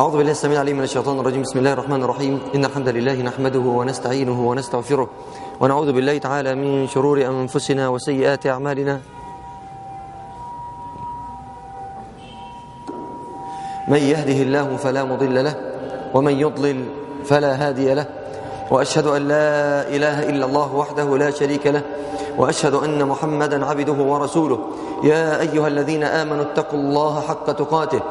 أعوذ بالله السميع العليم من الشيطان الرجيم بسم الله الرحمن الرحيم إن الحمد لله نحمده ونستعينه ونستغفره ونعوذ بالله تعالى من شرور أنفسنا وسيئات أعمالنا من يهده الله فلا مضل له ومن يضلل فلا هادي له وأشهد أن لا إله إلا الله وحده لا شريك له وأشهد أن محمدا عبده ورسوله يا أيها الذين آمنوا اتقوا الله حق تقاته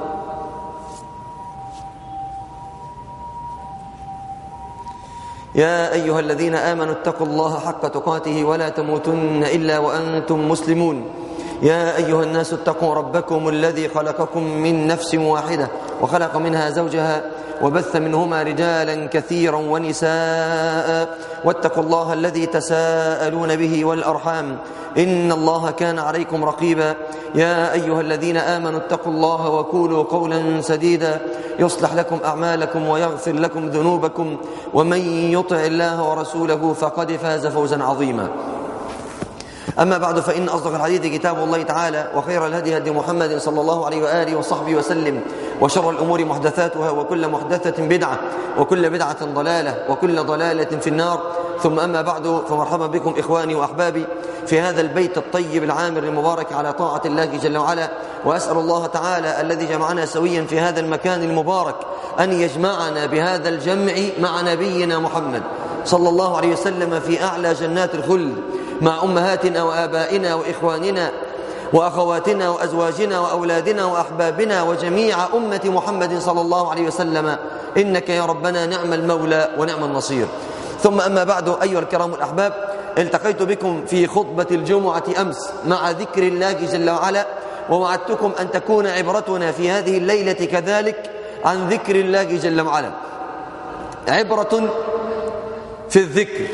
يا أيها الذين آمنوا اتقوا الله حق تقاته ولا تموتن إلا وأنتم مسلمون يا أيها الناس اتقوا ربكم الذي خلقكم من نفس واحدة وخلق منها زوجها وبث منهما رجالا كثيرا ونساء واتقوا الله الذي تساءلون به والأرحام إن الله كان عليكم رقيبا يا أيها الذين آمنوا اتقوا الله وقولوا قولا سديدا يصلح لكم أعمالكم ويغفر لكم ذنوبكم ومن يطع الله ورسوله فقد فاز فوزا عظيما أما بعد فإن أصدق الحديث كتاب الله تعالى وخير الهدي هدي محمد صلى الله عليه وآله وصحبه وسلم وشر الأمور محدثاتها وكل محدثة بدعة وكل بدعة ضلالة وكل ضلالة في النار ثم أما بعد فمرحبا بكم إخواني وأحبابي في هذا البيت الطيب العامر المبارك على طاعة الله جل وعلا وأسأل الله تعالى الذي جمعنا سويا في هذا المكان المبارك أن يجمعنا بهذا الجمع مع نبينا محمد صلى الله عليه وسلم في أعلى جنات الخلد مع أمهاتنا وآبائنا وإخواننا وأخواتنا وأزواجنا وأولادنا وأحبابنا وجميع أمة محمد صلى الله عليه وسلم إنك يا ربنا نعم المولى ونعم النصير ثم أما بعد أيها الكرام الأحباب التقيت بكم في خطبة الجمعة أمس مع ذكر الله جل وعلا ووعدتكم أن تكون عبرتنا في هذه الليلة كذلك عن ذكر الله جل وعلا عبرة في الذكر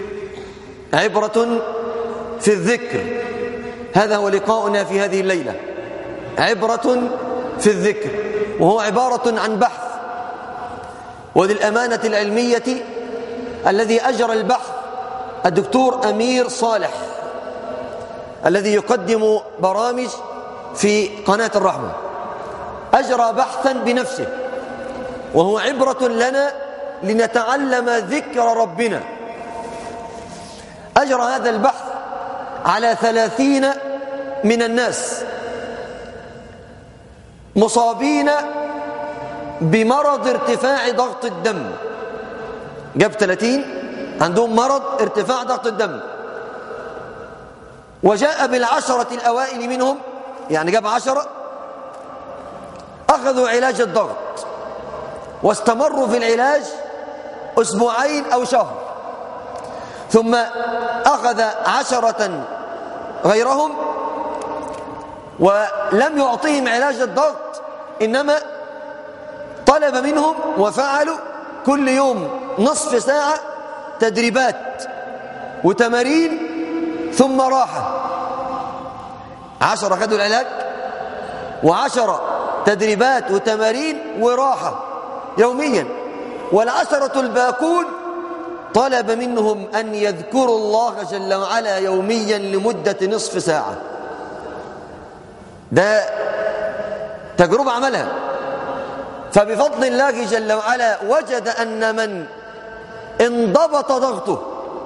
عبرة في الذكر هذا هو لقاؤنا في هذه الليلة عبرة في الذكر وهو عبارة عن بحث وللأمانة العلمية الذي أجرى البحث الدكتور أمير صالح الذي يقدم برامج في قناة الرحمة أجرى بحثا بنفسه وهو عبرة لنا لنتعلم ذكر ربنا أجرى هذا البحث على ثلاثين من الناس مصابين بمرض ارتفاع ضغط الدم جاب 30 عندهم مرض ارتفاع ضغط الدم وجاء بالعشرة الأوائل منهم يعني جاب عشرة أخذوا علاج الضغط واستمروا في العلاج أسبوعين أو شهر ثم أخذ عشرة غيرهم ولم يعطيهم علاج الضغط إنما طلب منهم وفعلوا كل يوم نصف ساعة تدريبات وتمارين ثم راحة عشرة خدوا العلاج وعشرة تدريبات وتمارين وراحة يوميا والعشرة الباقون طلب منهم أن يذكروا الله جل وعلا يوميا لمدة نصف ساعة ده تجربة عملها فبفضل الله جل وعلا وجد أن من انضبط ضغطه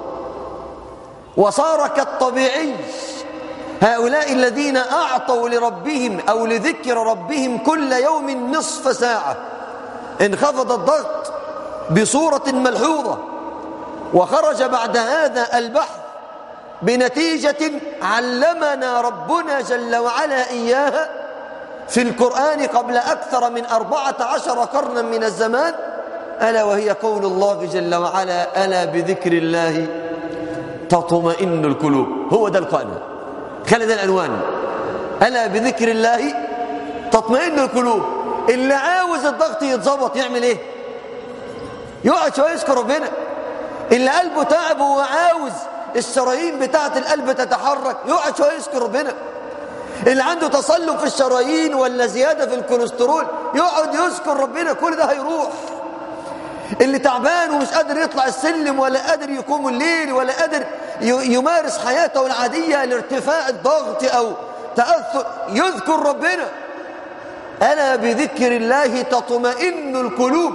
وصار كالطبيعي هؤلاء الذين أعطوا لربهم أو لذكر ربهم كل يوم نصف ساعة انخفض الضغط بصورة ملحوظة وخرج بعد هذا البحث بنتيجة علمنا ربنا جل وعلا إياها في القرآن قبل أكثر من أربعة عشر قرنا من الزمان ألا وهي قول الله جل وعلا ألا بذكر الله تطمئن القلوب هو ده القائمة خلي ده العنوان ألا بذكر الله تطمئن القلوب اللي عاوز الضغط يتظبط يعمل ايه يقعد شويه يذكر ربنا اللي قلبه تعب وعاوز الشرايين بتاعه القلب تتحرك يقعد شويه يذكر ربنا اللي عنده تصلب في الشرايين ولا زياده في الكوليسترول يقعد يذكر ربنا كل ده هيروح اللي تعبان ومش قادر يطلع السلم ولا قادر يقوم الليل ولا قادر يمارس حياته العاديه لارتفاع الضغط او تاثر يذكر ربنا ألا بذكر الله تطمئن القلوب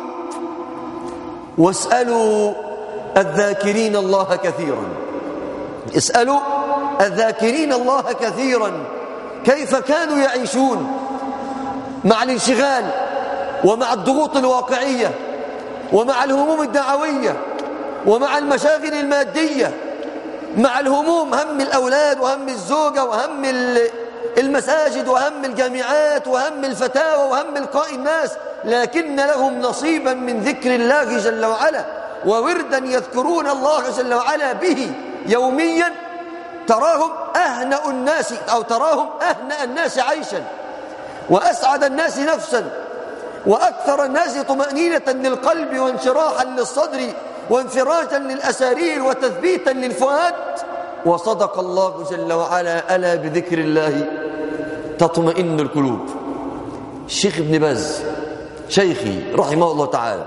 واسألوا الذاكرين الله كثيرا اسألوا الذاكرين الله كثيرا كيف كانوا يعيشون مع الانشغال ومع الضغوط الواقعية ومع الهموم الدعوية ومع المشاغل المادية مع الهموم هم الأولاد وهم الزوجة وهم المساجد وهم الجامعات وهم الفتاوى وهم لقاء الناس لكن لهم نصيبا من ذكر الله جل وعلا ووردا يذكرون الله جل وعلا به يوميا تراهم أهنأ الناس أو تراهم أهنأ الناس عيشا وأسعد الناس نفسا وأكثر الناس طمأنينة للقلب وانشراحا للصدر وانفراجا للأسارير وتثبيتا للفؤاد وصدق الله جل وعلا ألا بذكر الله تطمئن القلوب الشيخ ابن باز شيخي رحمه الله تعالى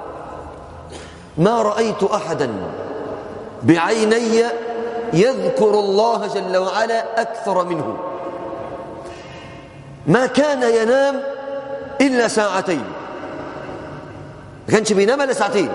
ما رأيت أحدا بعيني يذكر الله جل وعلا أكثر منه ما كان ينام إلا ساعتين ما كانش بينام إلا ساعتين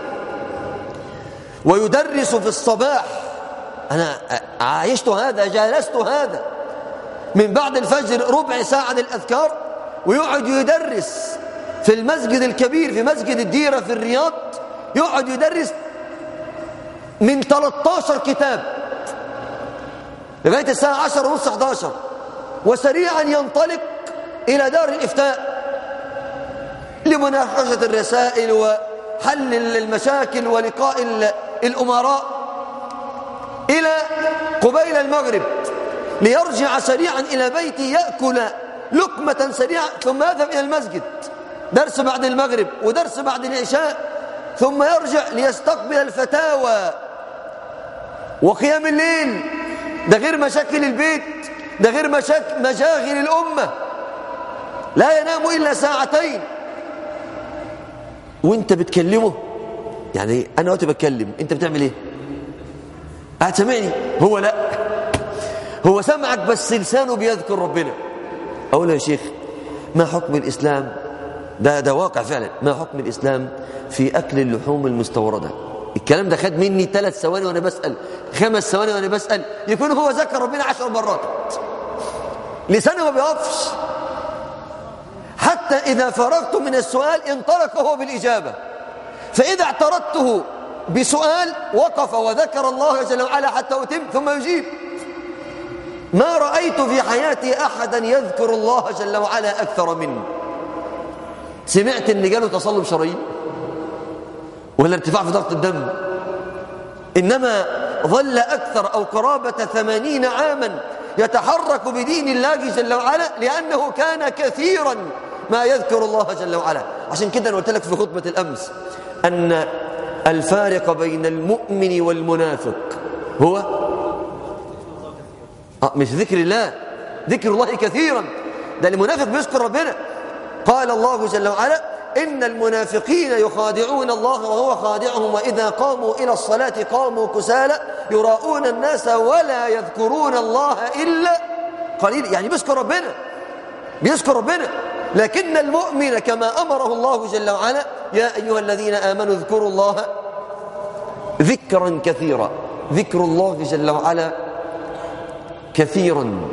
ويدرس في الصباح أنا عايشت هذا جالست هذا من بعد الفجر ربع ساعة للأذكار ويقعد يدرس في المسجد الكبير في مسجد الديرة في الرياض يقعد يدرس من 13 كتاب لغاية الساعة 10 ونص 11 وسريعا ينطلق إلى دار الإفتاء لمناقشة الرسائل وحل المشاكل ولقاء الأمراء إلى قبيل المغرب ليرجع سريعا إلى بيته يأكل لقمة سريعة ثم يذهب إلى المسجد درس بعد المغرب ودرس بعد العشاء ثم يرجع ليستقبل الفتاوى وقيام الليل ده غير مشاكل البيت ده غير مشاكل مشاغل الأمة لا ينام إلا ساعتين وانت بتكلمه يعني أنا وقت بتكلم انت بتعمل ايه قاعد سامعني هو لا هو سمعك بس لسانه بيذكر ربنا أقول يا شيخ ما حكم الإسلام ده ده واقع فعلا ما حكم الإسلام في أكل اللحوم المستوردة الكلام ده خد مني ثلاث ثواني وأنا بسأل خمس ثواني وأنا بسأل يكون هو ذكر ربنا عشر مرات لسانه ما بيقفش حتى إذا فرغت من السؤال انطلق هو بالإجابة فإذا اعترضته بسؤال وقف وذكر الله جل وعلا حتى أتم ثم يجيب ما رأيت في حياتي أحدا يذكر الله جل وعلا أكثر مني سمعت ان جاله تصلب شرايين ولا ارتفاع في ضغط الدم إنما ظل أكثر أو قرابة ثمانين عاما يتحرك بدين الله جل وعلا لأنه كان كثيرا ما يذكر الله جل وعلا عشان كده أنا قلت لك في خطبة الأمس أن الفارق بين المؤمن والمنافق هو آه مش ذكر الله ذكر الله كثيرا ده المنافق بيذكر ربنا قال الله جل وعلا إن المنافقين يخادعون الله وهو خادعهم وإذا قاموا إلى الصلاة قاموا كسالى يراؤون الناس ولا يذكرون الله إلا قليل يعني بيذكر ربنا بيذكر ربنا لكن المؤمن كما أمره الله جل وعلا يا أيها الذين آمنوا اذكروا الله ذكرا كثيرا ذكر الله جل وعلا كثيرا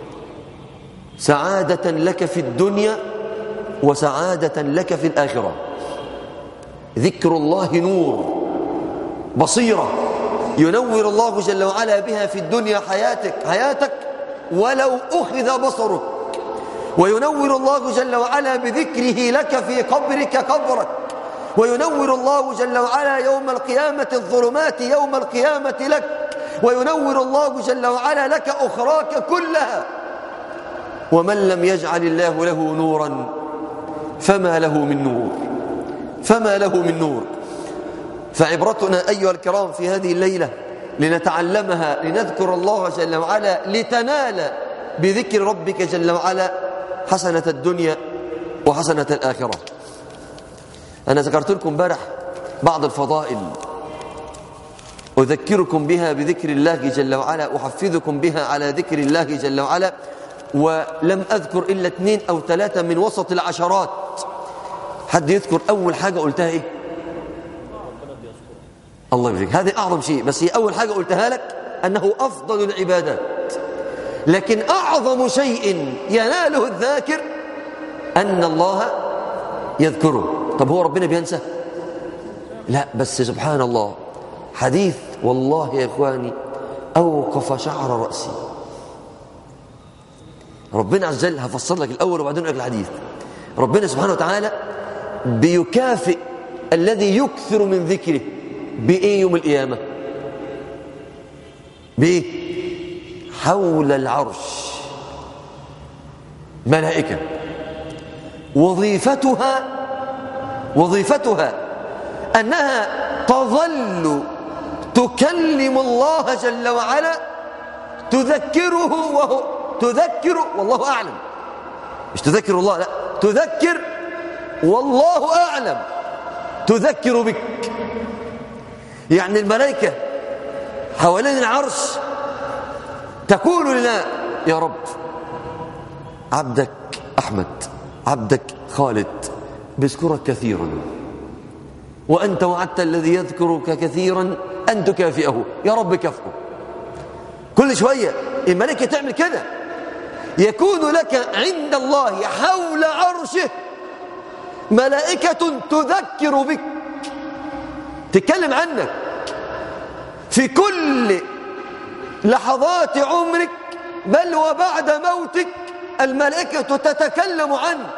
سعادة لك في الدنيا وسعادة لك في الآخرة ذكر الله نور بصيرة ينور الله جل وعلا بها في الدنيا حياتك حياتك ولو أخذ بصرك وينور الله جل وعلا بذكره لك في قبرك قبرك وينور الله جل وعلا يوم القيامة الظلمات يوم القيامة لك وينور الله جل وعلا لك أخراك كلها ومن لم يجعل الله له نورا فما له من نور فما له من نور فعبرتنا أيها الكرام في هذه الليلة لنتعلمها لنذكر الله جل وعلا لتنال بذكر ربك جل وعلا حسنة الدنيا وحسنة الآخرة أنا ذكرت لكم امبارح بعض الفضائل أذكركم بها بذكر الله جل وعلا أحفظكم بها على ذكر الله جل وعلا ولم أذكر إلا اثنين أو ثلاثة من وسط العشرات حد يذكر أول حاجة قلتها إيه الله يبارك هذه أعظم شيء بس هي أول حاجة قلتها لك أنه أفضل العبادات لكن أعظم شيء يناله الذاكر أن الله يذكره طب هو ربنا بينسى لا بس سبحان الله حديث والله يا إخواني أوقف شعر رأسي ربنا عز وجل هفصل لك الأول وبعدين لك الحديث ربنا سبحانه وتعالى بيكافئ الذي يكثر من ذكره بإيه يوم القيامة بإيه حول العرش ملائكة وظيفتها وظيفتها أنها تظل تكلم الله جل وعلا تذكره وهو تذكر والله أعلم مش تذكر الله لا تذكر والله أعلم تذكر بك يعني الملائكة حوالين العرش تقول لنا يا رب عبدك أحمد عبدك خالد بيذكرك كثيرا وأنت وعدت الذي يذكرك كثيرا أن تكافئه يا رب كافئه كل شوية الملائكة تعمل كده يكون لك عند الله حول عرشه ملائكة تذكر بك تتكلم عنك في كل لحظات عمرك بل وبعد موتك الملائكة تتكلم عنك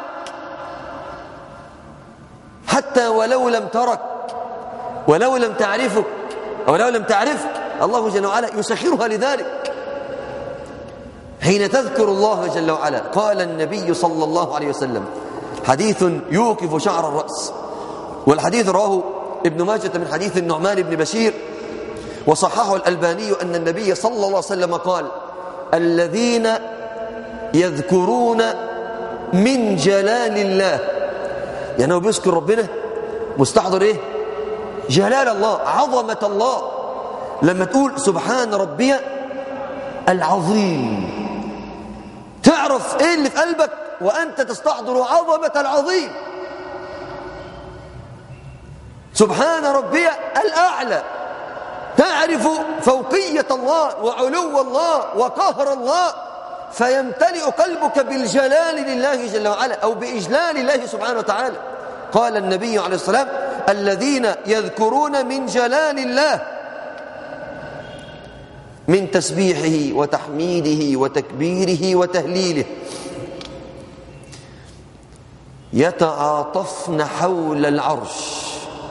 حتى ولو لم ترك ولو لم تعرفك أو لو لم تعرفك الله جل وعلا يسخرها لذلك حين تذكر الله جل وعلا قال النبي صلى الله عليه وسلم حديث يوقف شعر الرأس والحديث رواه ابن ماجة من حديث النعمان بن بشير وصححه الألباني أن النبي صلى الله عليه وسلم قال الذين يذكرون من جلال الله يعني هو بيذكر ربنا مستحضر ايه جلال الله عظمة الله لما تقول سبحان ربي العظيم تعرف ايه اللي في قلبك وانت تستحضر عظمة العظيم سبحان ربي الأعلى تعرف فوقية الله وعلو الله وقهر الله فيمتلئ قلبك بالجلال لله جل وعلا أو بإجلال الله سبحانه وتعالى قال النبي عليه الصلاة والسلام الذين يذكرون من جلال الله من تسبيحه وتحميده وتكبيره وتهليله يتعاطفن حول العرش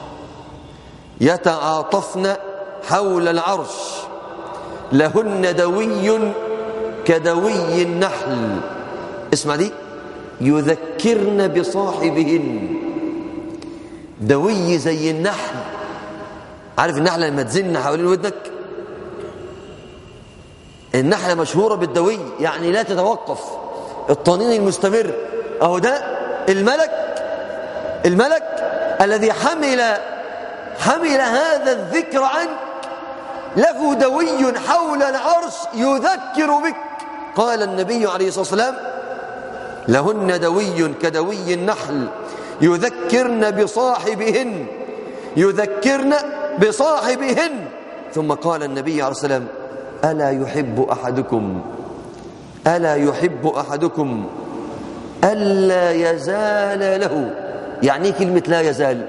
يتعاطفن حول العرش لهن دوي كدوي النحل اسمع دي يذكرن بصاحبهن دوي زي النحل عارف النحلة لما تزن حوالين ودنك النحلة مشهورة بالدوي يعني لا تتوقف الطنين المستمر اهو ده الملك الملك الذي حمل حمل هذا الذكر عنك له دوي حول العرش يذكر بك قال النبي عليه الصلاة والسلام لهن دوي كدوي النحل يذكرن بصاحبهن يذكرن بصاحبهن ثم قال النبي عليه الصلاة والسلام ألا يحب أحدكم ألا يحب أحدكم ألا يزال له يعني ايه كلمة لا يزال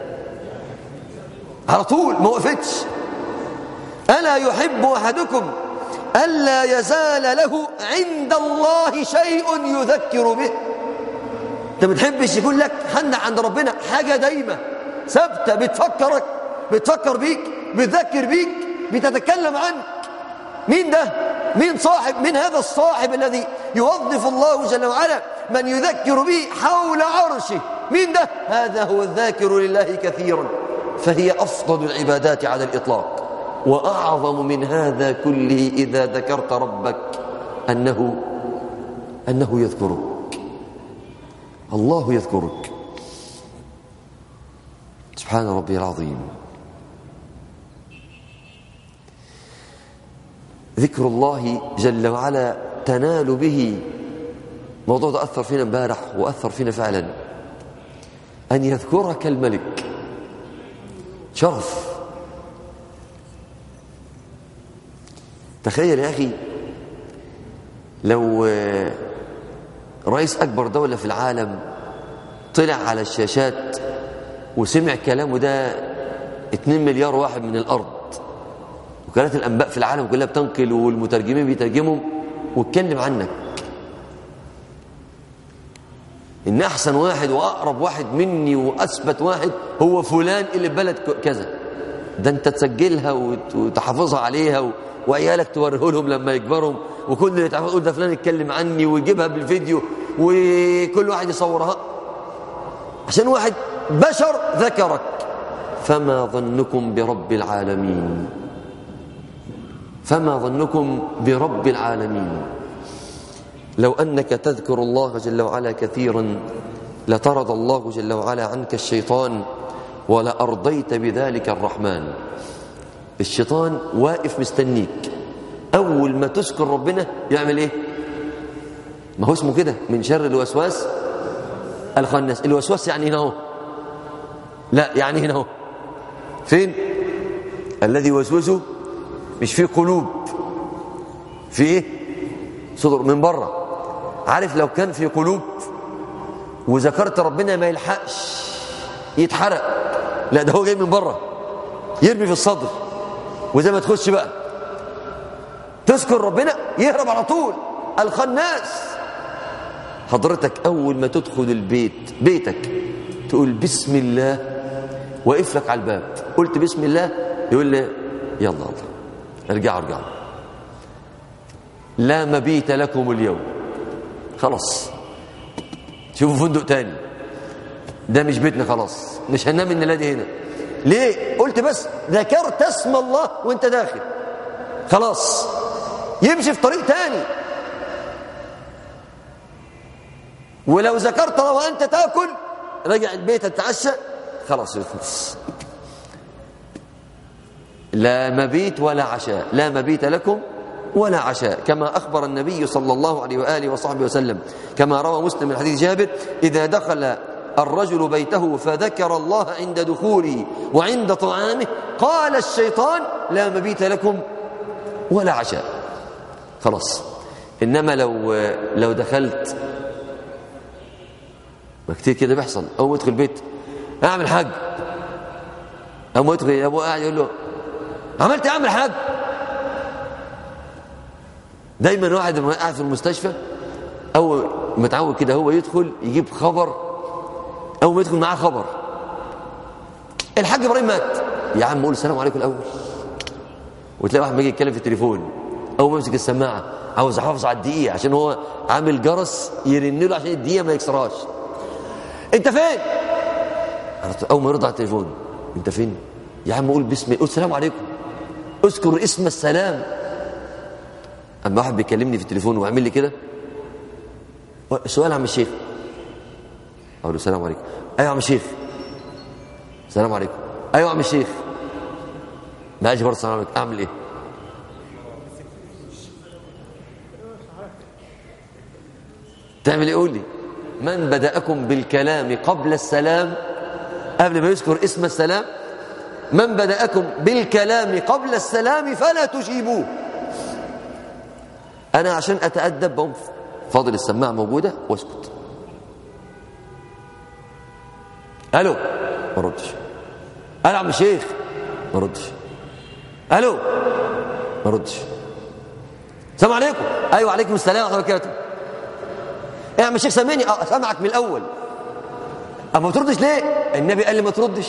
على طول ما وقفتش ألا يحب أحدكم ألا يزال له عند الله شيء يذكر به انت ما بتحبش يقول لك حن عند ربنا حاجة دايمة ثابتة بتفكرك بتفكر بيك بتذكر بيك بتتكلم عنك مين ده مين صاحب من هذا الصاحب الذي يوظف الله جل وعلا من يذكر به حول عرشه مين ده هذا هو الذاكر لله كثيرا فهي أفضل العبادات على الإطلاق وأعظم من هذا كله إذا ذكرت ربك أنه أنه يذكرك الله يذكرك سبحان ربي العظيم ذكر الله جل وعلا تنال به الموضوع ده أثر فينا امبارح وأثر فينا فعلا أن يذكرك الملك شرف تخيل يا أخي لو رئيس أكبر دولة في العالم طلع على الشاشات وسمع كلامه ده 2 مليار واحد من الأرض وكالات الأنباء في العالم كلها بتنقل والمترجمين بيترجموا واتكلم عنك إن أحسن واحد وأقرب واحد مني وأثبت واحد هو فلان اللي بلد كذا ده أنت تسجلها وتحافظها عليها و... وعيالك توريه لهم لما يكبروا وكل اللي تعرفه تقول ده فلان يتكلم عني ويجيبها بالفيديو وكل واحد يصورها عشان واحد بشر ذكرك فما ظنكم برب العالمين فما ظنكم برب العالمين لو أنك تذكر الله جل وعلا كثيرا لطرد الله جل وعلا عنك الشيطان ولأرضيت بذلك الرحمن الشيطان واقف مستنيك أول ما تذكر ربنا يعمل إيه ما هو اسمه كده من شر الوسواس الخناس الوسواس يعني هنا هو لا يعني هنا هو فين الذي وسوسه مش في قلوب في ايه صدر من بره عارف لو كان في قلوب وذكرت ربنا ما يلحقش يتحرق لا ده هو جاي من بره يرمي في الصدر وزي ما تخش بقى تذكر ربنا يهرب على طول الخناس حضرتك أول ما تدخل البيت بيتك تقول بسم الله وقف لك على الباب قلت بسم الله يقول لي يلا الله ارجعوا ارجعوا لا مبيت لكم اليوم خلاص شوفوا فندق تاني ده مش بيتنا خلاص مش هننام النلادي هنا ليه قلت بس ذكرت اسم الله وانت داخل خلاص يمشي في طريق تاني ولو ذكرت الله وانت تاكل رجع البيت تتعشى خلاص يخلص لا مبيت ولا عشاء لا مبيت لكم ولا عشاء كما أخبر النبي صلى الله عليه وآله وصحبه وسلم كما روى مسلم من حديث جابر إذا دخل الرجل بيته فذكر الله عند دخوله وعند طعامه قال الشيطان لا مبيت لكم ولا عشاء خلاص إنما لو لو دخلت ما كتير كده بيحصل أول ما يدخل البيت أعمل حاج أول يدخل يا أبو قاعد يقول له عملت يا عم حاج دايما واحد لما قاعد في المستشفى أول متعود كده هو يدخل يجيب خبر أول ما يدخل معاه خبر الحاج إبراهيم مات يا عم قول السلام عليكم الأول وتلاقي واحد بيجي يتكلم في التليفون أول ما يمسك السماعة عاوز يحافظ على الدقيقة عشان هو عامل جرس يرن له عشان الدقيقة ما يكسرهاش أنت فين؟ أول ما يرد على التليفون أنت فين؟ يا عم قول بسم قول السلام عليكم اذكر اسم السلام اما واحد بيكلمني في التليفون ويعمل لي كده سؤال عم الشيخ اقول له السلام عليكم ايوه يا عم الشيخ السلام عليكم ايوه يا عم الشيخ ما اجي برضه السلام عليكم اعمل ايه تعمل ايه قول لي من بدأكم بالكلام قبل السلام قبل ما يذكر اسم السلام من بدأكم بالكلام قبل السلام فلا تجيبوه أنا عشان أتأدب بقوم فاضل السماعة موجودة واسكت ألو ما ردش ألو عم الشيخ ما ردش ألو ما ردش السلام عليكم أيوة عليكم السلام ورحمة الله وبركاته إيه يا عم الشيخ سامعني أه سامعك من الأول أما ما تردش ليه النبي قال لي ما تردش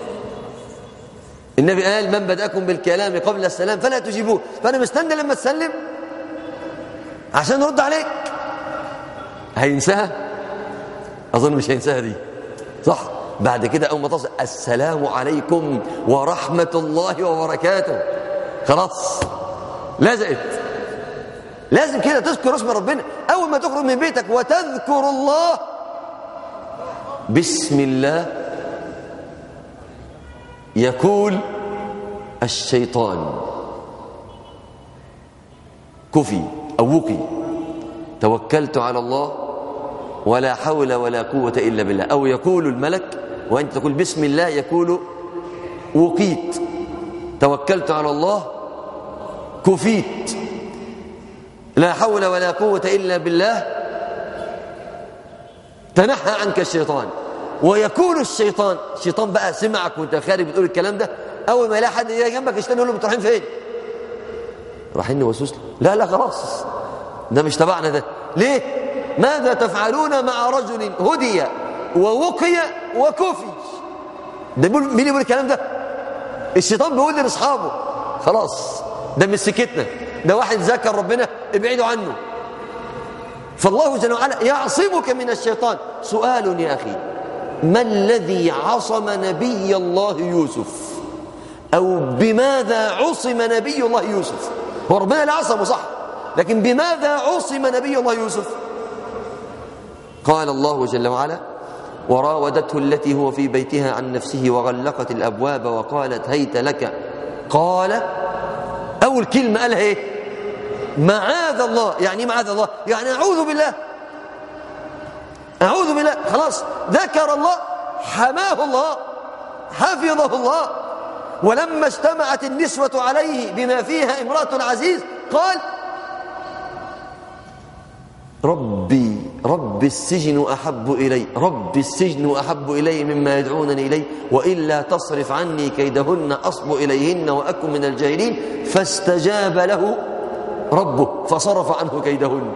النبي قال من بدأكم بالكلام قبل السلام فلا تجيبوه فأنا مستنى لما تسلم عشان نرد عليك هينساها أظن مش هينساها دي صح بعد كده أول ما تصل السلام عليكم ورحمة الله وبركاته خلاص لزقت لازم كده تذكر اسم ربنا أول ما تخرج من بيتك وتذكر الله بسم الله يقول الشيطان كفي أو وقي توكلت على الله ولا حول ولا قوة إلا بالله أو يقول الملك وأنت تقول بسم الله يقول وقيت توكلت على الله كفيت لا حول ولا قوة إلا بالله تنحى عنك الشيطان ويكون الشيطان الشيطان بقى سمعك وانت خارج بتقول الكلام ده اول ما يلاقي حد يجي جنبك الشيطان يقول له انتوا رايحين فين رايحين نوسوس له لا لا خلاص ده مش تبعنا ده ليه ماذا تفعلون مع رجل هدي ووقي وكفي ده بيقول مين يقول الكلام ده الشيطان بيقول لاصحابه خلاص ده مش سكتنا ده واحد ذكر ربنا ابعدوا عنه فالله جل وعلا يعصمك من الشيطان سؤال يا أخي ما الذي عصم نبي الله يوسف أو بماذا عصم نبي الله يوسف هو ربنا اللي عصمه صح لكن بماذا عصم نبي الله يوسف قال الله جل وعلا وراودته التي هو في بيتها عن نفسه وغلقت الأبواب وقالت هيت لك قال أول كلمة قالها إيه معاذ الله يعني ايه معاذ الله يعني أعوذ بالله أعوذ بالله خلاص ذكر الله حماه الله حفظه الله ولما اجتمعت النسوة عليه بما فيها امرأة العزيز قال ربي رب السجن أحب إلي رب السجن أحب إلي مما يدعونني إليه وإلا تصرف عني كيدهن أصب إليهن وأكن من الجاهلين فاستجاب له ربه فصرف عنه كيدهن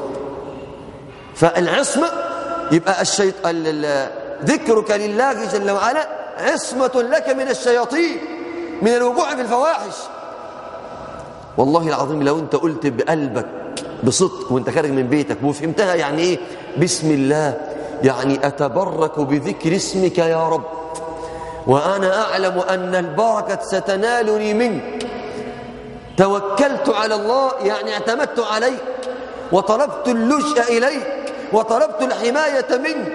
فالعصمة يبقى الشيط... ذكرك لله جل وعلا عصمة لك من الشياطين من الوقوع في الفواحش والله العظيم لو انت قلت بقلبك بصدق وانت خارج من بيتك وفهمتها يعني ايه بسم الله يعني اتبرك بذكر اسمك يا رب وانا اعلم ان البركه ستنالني منك توكلت على الله يعني اعتمدت عليك وطلبت اللجأ اليك وطلبت الحمايه منك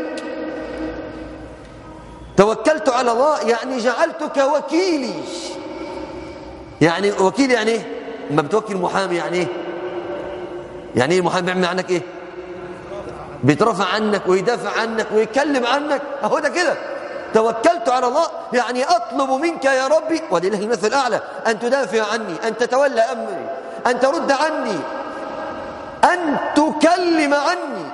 توكلت على الله يعني جعلتك وكيلي يعني وكيل يعني ايه ما بتوكل محامي يعني ايه يعني ايه المحامي بيعمل عنك ايه بيترفع عنك ويدافع عنك ويتكلم عنك اهو ده كده توكلت على الله يعني اطلب منك يا ربي ولله المثل الاعلى ان تدافع عني ان تتولى امري ان ترد عني ان تكلم عني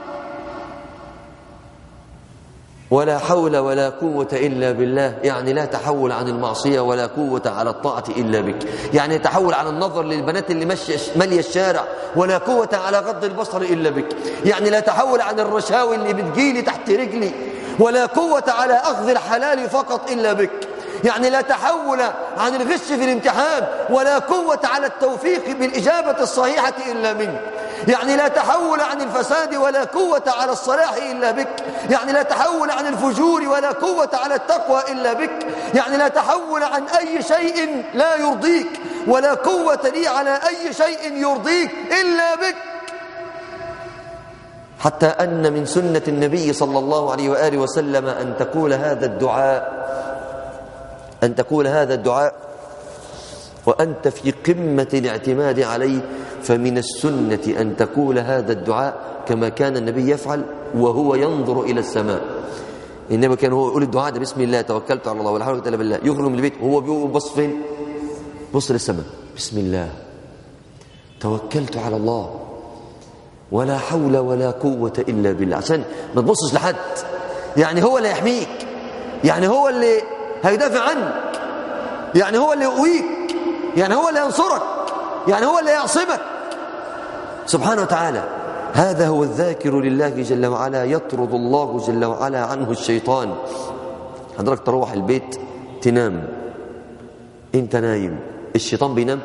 ولا حول ولا قوة إلا بالله يعني لا تحول عن المعصية ولا قوة على الطاعة إلا بك يعني تحول عن النظر للبنات اللي مالية الشارع ولا قوة على غض البصر إلا بك يعني لا تحول عن الرشاوي اللي بتجيلي تحت رجلي ولا قوة على أخذ الحلال فقط إلا بك يعني لا تحول عن الغش في الامتحان ولا قوة على التوفيق بالإجابة الصحيحة إلا منك يعني لا تحول عن الفساد ولا قوة على الصلاح إلا بك يعني لا تحول عن الفجور ولا قوة على التقوى إلا بك يعني لا تحول عن أي شيء لا يرضيك ولا قوة لي على أي شيء يرضيك إلا بك حتى أن من سنة النبي صلى الله عليه وآله وسلم أن تقول هذا الدعاء أن تقول هذا الدعاء وأنت في قمة الاعتماد عليه فمن السنة أن تقول هذا الدعاء كما كان النبي يفعل وهو ينظر إلى السماء النبي كان هو يقول الدعاء ده بسم الله توكلت على الله ولا حول الا بالله يخرج من البيت وهو بيبص فين بص للسماء بسم الله توكلت على الله ولا حول ولا قوة إلا بالله عشان ما تبصش لحد يعني هو اللي يحميك يعني هو اللي هيدافع عنك يعني هو اللي يقويك يعني هو اللي ينصرك يعني هو اللي يعصمك سبحانه وتعالى هذا هو الذاكر لله جل وعلا يطرد الله جل وعلا عنه الشيطان حضرتك تروح البيت تنام انت نايم الشيطان بينام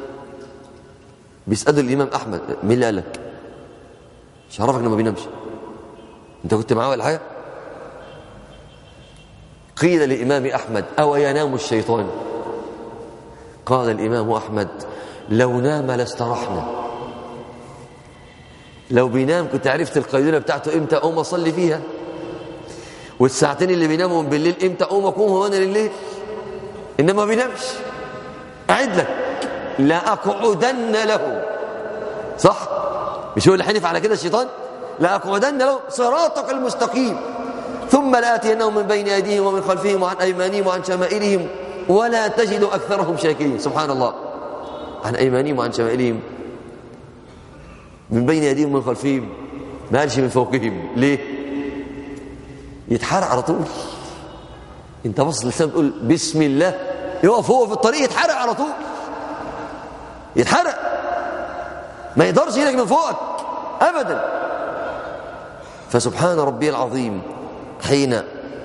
بيسأل الإمام أحمد مين اللي قالك مش عرفك انه ما بينامش انت كنت معاه ولا حاجه قيل للإمام أحمد أو ينام الشيطان قال الإمام أحمد لو نام لاسترحنا لو بينام كنت عرفت القيلولة بتاعته إمتى أقوم أصلي فيها والساعتين اللي بينامهم بالليل إمتى أقوم أقوم وأنا لليل إنما ما بينامش أعد لك لا أقعدن له صح مش هو اللي حنف على كده الشيطان لأقعدن لهم صراطك المستقيم ثم لآتينهم من بين أيديهم ومن خلفهم وعن أيمانهم وعن شمائلهم ولا تجد أكثرهم شاكرين سبحان الله عن أيمانهم وعن شمائلهم من بين أيديهم ومن خلفهم ما قالش من فوقهم ليه يتحرق على طول انت بص لسان تقول بسم الله يقف هو في الطريق يتحرق على طول يتحرق ما يقدرش يجي من فوقك ابدا فسبحان ربي العظيم حين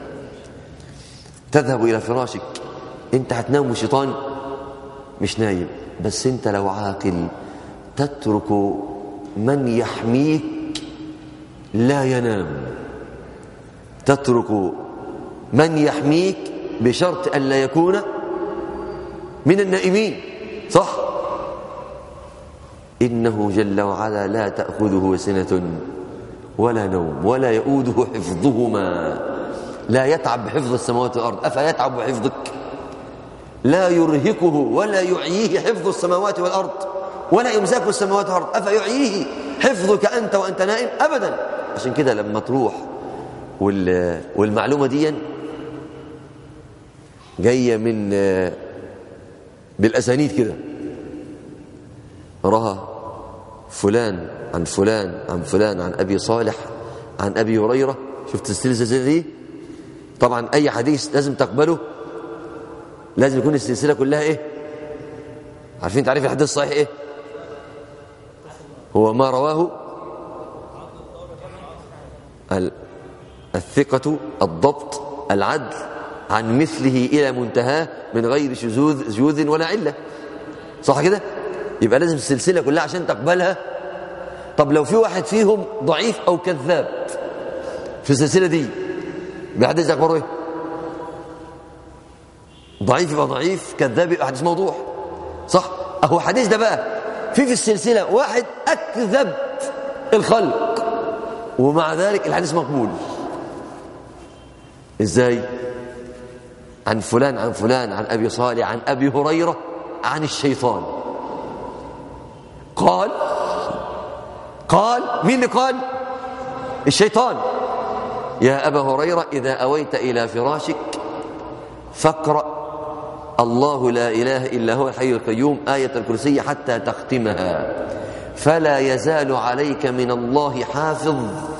تذهب الى فراشك انت هتنام والشيطان مش نايم بس انت لو عاقل تترك من يحميك لا ينام تترك من يحميك بشرط أن لا يكون من النائمين صح إنه جل وعلا لا تأخذه سنة ولا نوم ولا يؤوده حفظهما لا يتعب بحفظ السماوات والأرض أفيتعب بحفظك لا يرهقه ولا يعييه حفظ السماوات والأرض ولا يمسك السماوات والأرض أفيعييه حفظك أنت وأنت نائم أبدا عشان كده لما تروح والمعلومة دي جاية من بالأسانيد كده وراها فلان عن فلان عن فلان عن أبي صالح عن أبي هريرة شفت السلسلة دي طبعا أي حديث لازم تقبله لازم يكون السلسلة كلها إيه عارفين تعريف الحديث الصحيح إيه هو ما رواه الثقة الضبط العدل عن مثله إلى منتهاه من غير شذوذ شذوذ ولا علة صح كده يبقى لازم السلسلة كلها عشان تقبلها طب لو في واحد فيهم ضعيف أو كذاب في السلسلة دي بحديث أخباره إيه ضعيف يبقى ضعيف كذاب يبقى حديث موضوع صح أهو حديث ده بقى في في السلسلة واحد أكذب الخلق ومع ذلك الحديث مقبول ازاي عن فلان عن فلان عن ابي صالح عن ابي هريره عن الشيطان قال قال مين اللي قال الشيطان يا ابا هريره اذا اويت الى فراشك فاقرا الله لا اله الا هو الحي القيوم ايه الكرسي حتى تختمها فلا يزال عليك من الله حافظ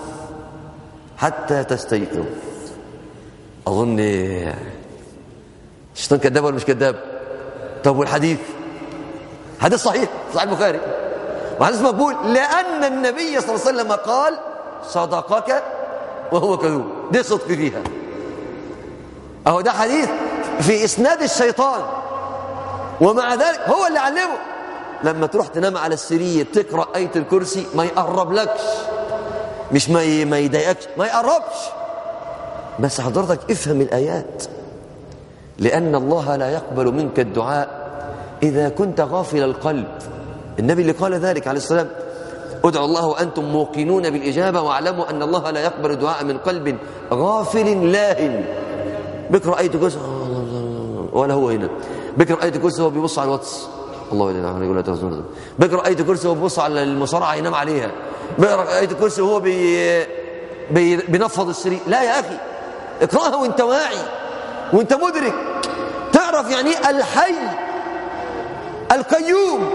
حتى تستيقظ أظن الشيطان كذاب ولا مش كذاب طب والحديث حديث صحيح صحيح البخاري وحديث مقبول لأن النبي صلى الله عليه وسلم قال صدقك وهو كذوب دي صدق فيها أهو ده حديث في إسناد الشيطان ومع ذلك هو اللي علمه لما تروح تنام على السرير تقرأ آية الكرسي ما يقرب لكش مش ما ما يضايقكش ما يقربش بس حضرتك افهم الآيات لأن الله لا يقبل منك الدعاء إذا كنت غافل القلب النبي اللي قال ذلك عليه السلام ادعوا الله وأنتم موقنون بالإجابة واعلموا أن الله لا يقبل الدعاء من قلب غافل لاهن بكرة آية الكرسي ولا هو هنا بكرة آية الكرسي هو بيبص على الواتس الله لا اله الا الله بيقرا ايه الكرسي وهو بيبص على المصارعه ينام عليها بيقرا ايه الكرسي وهو بي... بي... بينفض السرير لا يا اخي اقراها وانت واعي وانت مدرك تعرف يعني ايه الحي القيوم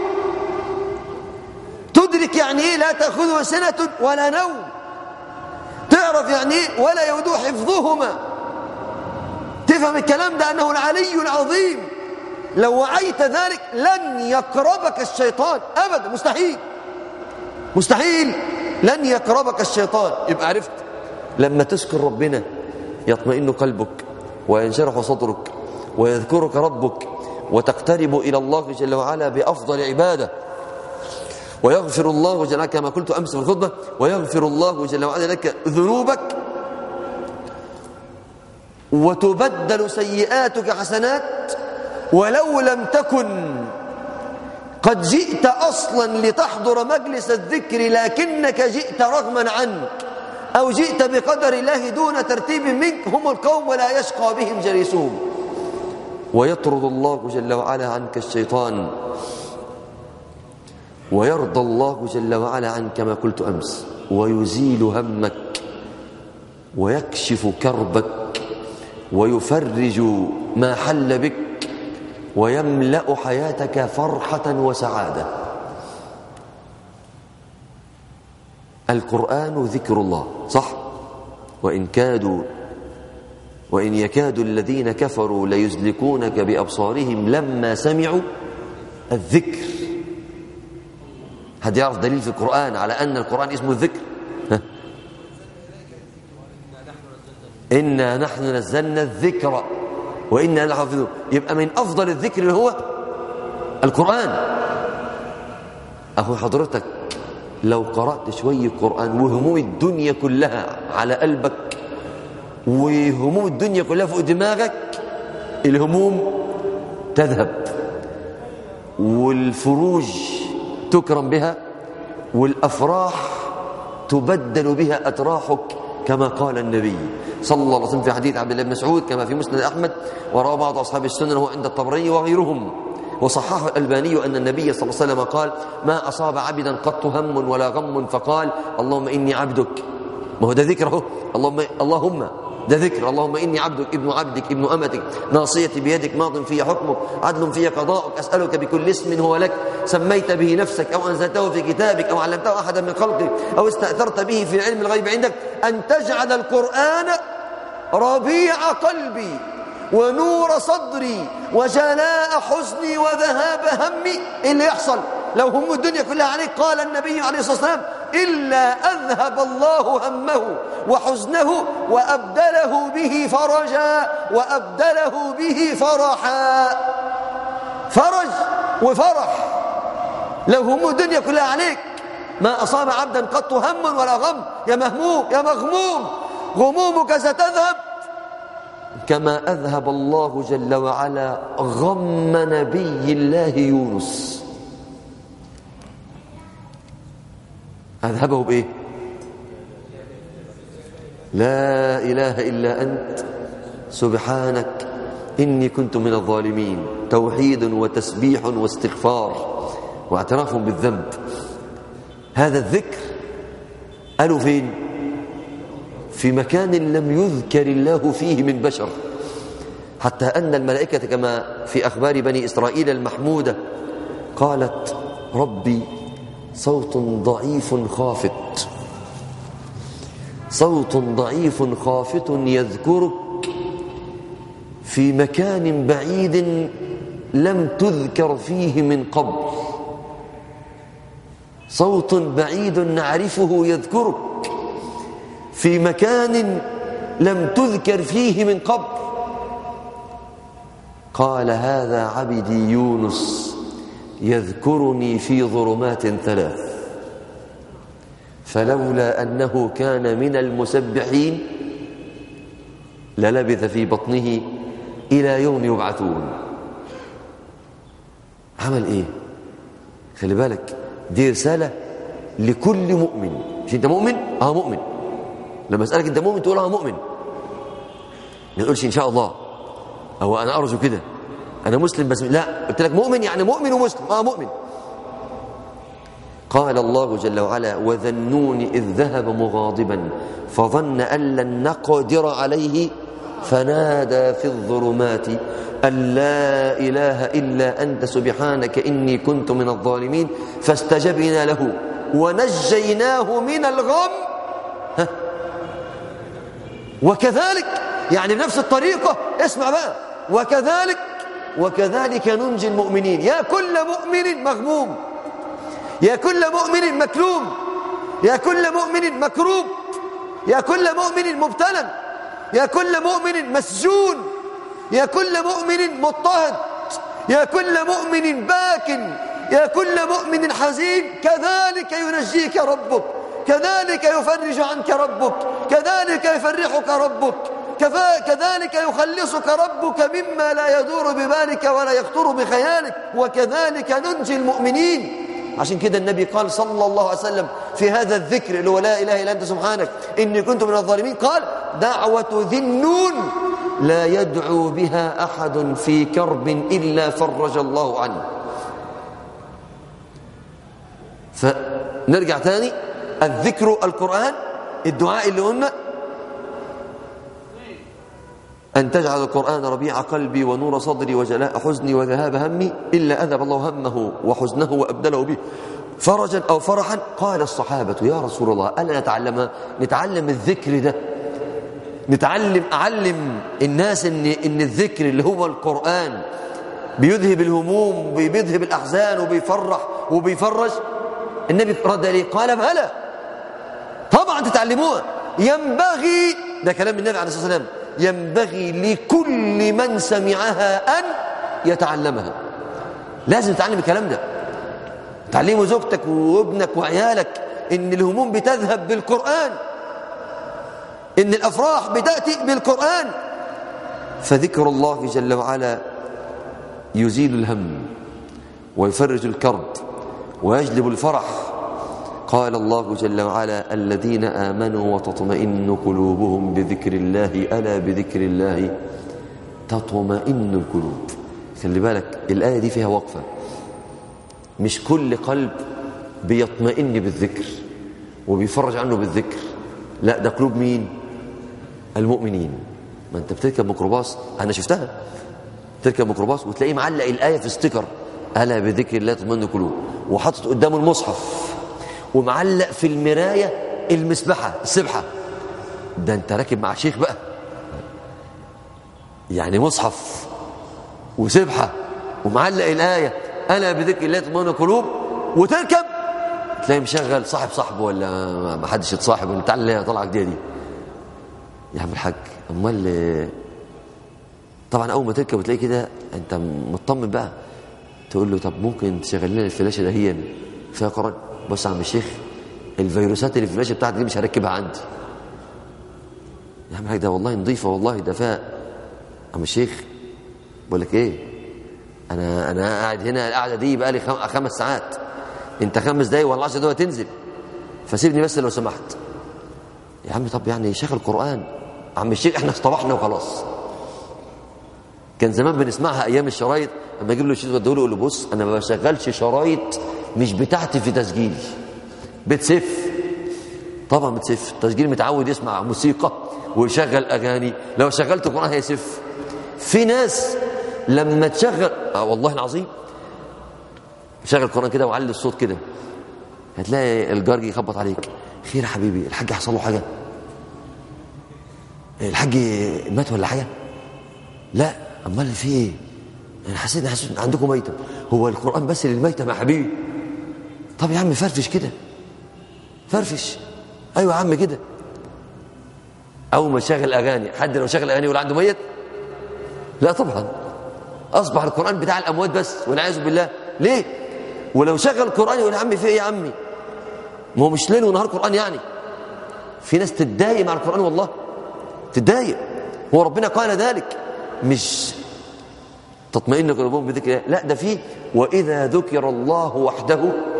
تدرك يعني ايه لا تاخذه سنه ولا نوم تعرف يعني ايه ولا يودو حفظهما تفهم الكلام ده انه العلي العظيم لو وعيت ذلك لن يقربك الشيطان ابدا مستحيل مستحيل لن يقربك الشيطان يبقى عرفت لما تذكر ربنا يطمئن قلبك وينشرح صدرك ويذكرك ربك وتقترب إلى الله جل وعلا بأفضل عبادة ويغفر الله جل وعلا كما قلت أمس في الخطبة ويغفر الله جل وعلا لك ذنوبك وتبدل سيئاتك حسنات ولو لم تكن قد جئت أصلا لتحضر مجلس الذكر لكنك جئت رغما عنك أو جئت بقدر الله دون ترتيب منك هم القوم ولا يشقى بهم جليسهم ويطرد الله جل وعلا عنك الشيطان ويرضى الله جل وعلا عنك كما قلت أمس ويزيل همك ويكشف كربك ويفرج ما حل بك ويملأ حياتك فرحة وسعادة القرآن ذكر الله صح وإن كادوا وإن يكاد الذين كفروا ليزلكونك بأبصارهم لما سمعوا الذكر هذا يعرف دليل في القرآن على أن القرآن اسمه الذكر إنا نحن نزلنا الذكر وإنا لحافظون يبقى من أفضل الذكر اللي هو القرآن أخو حضرتك لو قرأت شوية قرآن وهموم الدنيا كلها على قلبك وهموم الدنيا كلها فوق دماغك الهموم تذهب والفروج تكرم بها والأفراح تبدل بها أتراحك كما قال النبي صلى الله عليه وسلم في حديث عبد الله بن مسعود كما في مسند أحمد وروى بعض أصحاب السنن وهو عند الطبري وغيرهم وصححه الألباني أن النبي صلى الله عليه وسلم قال ما أصاب عبدا قط هم ولا غم فقال اللهم إني عبدك ما هو ده ذكره اللهم اللهم ده ذكر اللهم إني عبدك ابن عبدك ابن أمتك ناصيتي بيدك ماض في حكمك عدل في قضاءك أسألك بكل اسم هو لك سميت به نفسك أو أنزلته في كتابك أو علمته أحدا من خلقك أو استأثرت به في علم الغيب عندك أن تجعل القرآن ربيع قلبي ونور صدري وجلاء حزني وذهاب همي إيه اللي يحصل لو هم الدنيا كلها عليك قال النبي عليه الصلاة والسلام إلا أذهب الله همه وحزنه وأبدله به فرجا وأبدله به فرحا فرج وفرح لو هم الدنيا كلها عليك ما أصاب عبدا قط هم ولا غم يا مهموم يا مغموم غمومك ستذهب كما أذهب الله جل وعلا غم نبي الله يونس أذهبه بإيه لا إله إلا أنت سبحانك إني كنت من الظالمين توحيد وتسبيح واستغفار واعتراف بالذنب هذا الذكر قالوا فين في مكان لم يذكر الله فيه من بشر حتى أن الملائكة كما في أخبار بني إسرائيل المحمودة قالت ربي صوت ضعيف خافت صوت ضعيف خافت يذكرك في مكان بعيد لم تذكر فيه من قبل صوت بعيد نعرفه يذكرك في مكان لم تذكر فيه من قبل قال هذا عبدي يونس يذكرني في ظلمات ثلاث فلولا أنه كان من المسبحين للبث في بطنه إلى يوم يبعثون عمل إيه خلي بالك دي رسالة لكل مؤمن مش أنت مؤمن؟ آه مؤمن لما أسألك أنت مؤمن تقول آه مؤمن ما تقولش إن شاء الله أو أنا أرجو كده أنا مسلم بس لا قلت لك مؤمن يعني مؤمن ومسلم آه مؤمن قال الله جل وعلا وذنون إذ ذهب مغاضبا فظن أن لن نقدر عليه فنادى في الظلمات أن لا إله إلا أنت سبحانك إني كنت من الظالمين فاستجبنا له ونجيناه من الغم ها وكذلك يعني بنفس الطريقة اسمع بقى وكذلك وكذلك ننجي المؤمنين يا كل مؤمن مغموم يا كل مؤمن مكلوم يا كل مؤمن مكروب يا كل مؤمن مبتلى يا كل مؤمن مسجون يا كل مؤمن مضطهد يا كل مؤمن باك يا كل مؤمن حزين كذلك ينجيك ربك كذلك يفرج عنك ربك كذلك يفرحك ربك كذلك يخلصك ربك مما لا يدور ببالك ولا يخطر بخيالك وكذلك ننجي المؤمنين عشان كده النبي قال صلى الله عليه وسلم في هذا الذكر اللي هو لا إله إلا أنت سبحانك إني كنت من الظالمين قال دعوة ذي النون لا يدعو بها أحد في كرب إلا فرج الله عنه فنرجع تاني الذكر القرآن الدعاء اللي قلنا أن تجعل القرآن ربيع قلبي ونور صدري وجلاء حزني وذهاب همي إلا أذهب الله همه وحزنه وأبدله به فرجا أو فرحا قال الصحابة يا رسول الله ألا نتعلم نتعلم الذكر ده نتعلم أعلم الناس إن, إن الذكر اللي هو القرآن بيذهب الهموم وبيذهب الأحزان وبيفرح وبيفرج النبي رد عليه قال بلى طبعا تتعلموها ينبغي ده كلام النبي عليه الصلاة والسلام ينبغي لكل من سمعها أن يتعلمها لازم تتعلم الكلام ده تعلموا زوجتك وابنك وعيالك ان الهموم بتذهب بالقرآن ان الأفراح بتأتي بالقرآن فذكر الله جل وعلا يزيل الهم ويفرج الكرب ويجلب الفرح قال الله جل وعلا الذين آمنوا وتطمئن قلوبهم بذكر الله ألا بذكر الله تطمئن القلوب خلي بالك الآية دي فيها وقفة مش كل قلب بيطمئن بالذكر وبيفرج عنه بالذكر لا ده قلوب مين المؤمنين ما انت بتركب ميكروباص انا شفتها تركب ميكروباص وتلاقيه معلق الايه في ستيكر الا بذكر الله تطمئن القلوب وحاطط قدامه المصحف ومعلق في المرايه المسبحه السبحه ده انت راكب مع شيخ بقى يعني مصحف وسبحه ومعلق الايه الا بذكر الله تطمئن القلوب وتركب تلاقي مشغل صاحب صاحبه ولا ما حدش يتصاحب ولا تعالى اللي طالعه جديده دي يا عم الحاج امال طبعا اول ما تركب وتلاقي كده انت مطمن بقى تقول له طب ممكن تشغل لنا الفلاشه دهيا فيها قرآن بص يا عم الشيخ الفيروسات اللي في الفلاشه بتاعتي دي مش هركبها عندي يا عم الحاج ده والله نظيفه والله ده فيها عم الشيخ بقول لك ايه انا انا قاعد هنا القعده دي بقى لي خمس ساعات انت خمس دقايق ولا 10 دقايق تنزل فسيبني بس لو سمحت يا عم طب يعني شيخ القرآن عم الشيخ احنا اصطبحنا وخلاص كان زمان بنسمعها ايام الشرايط لما يجيب له شريط وديه له يقول له بص انا ما بشغلش شرايط مش بتاعتي في تسجيلي بتسف طبعا بتسف التسجيل متعود يسمع موسيقى ويشغل اغاني لو شغلت قرآن هيسف في ناس لما تشغل آه والله العظيم شغل القرآن كده وعلي الصوت كده هتلاقي الجارج يخبط عليك خير يا حبيبي الحاج حصل له حاجه الحاج مات ولا حاجه لا امال في ايه انا حسيت حسيت عندكم ميتم هو القران بس للميتم يا حبيبي طب يا عم فرفش كده فرفش ايوه يا عم كده اول ما شغل اغاني حد لو شغل اغاني ولا عنده ميت لا طبعا اصبح القران بتاع الاموات بس والعياذ بالله ليه ولو شغل القران يقول يا عمي في ايه يا عمي ما هو مش ليل ونهار قرآن يعني في ناس تتضايق مع القرآن والله تتضايق هو ربنا قال ذلك مش تطمئن قلوبهم بذكر الله لا ده فيه وإذا ذكر الله وحده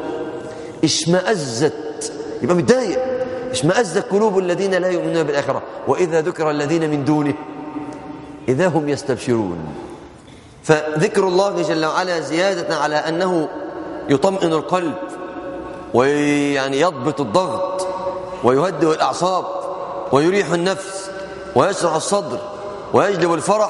اشمأزت يبقى متضايق اشمأزت قلوب الذين لا يؤمنون بالآخرة وإذا ذكر الذين من دونه إذا هم يستبشرون فذكر الله جل وعلا زيادة على أنه يطمئن القلب ويعني يضبط الضغط ويهدئ الأعصاب ويريح النفس ويشرح الصدر ويجلب الفرح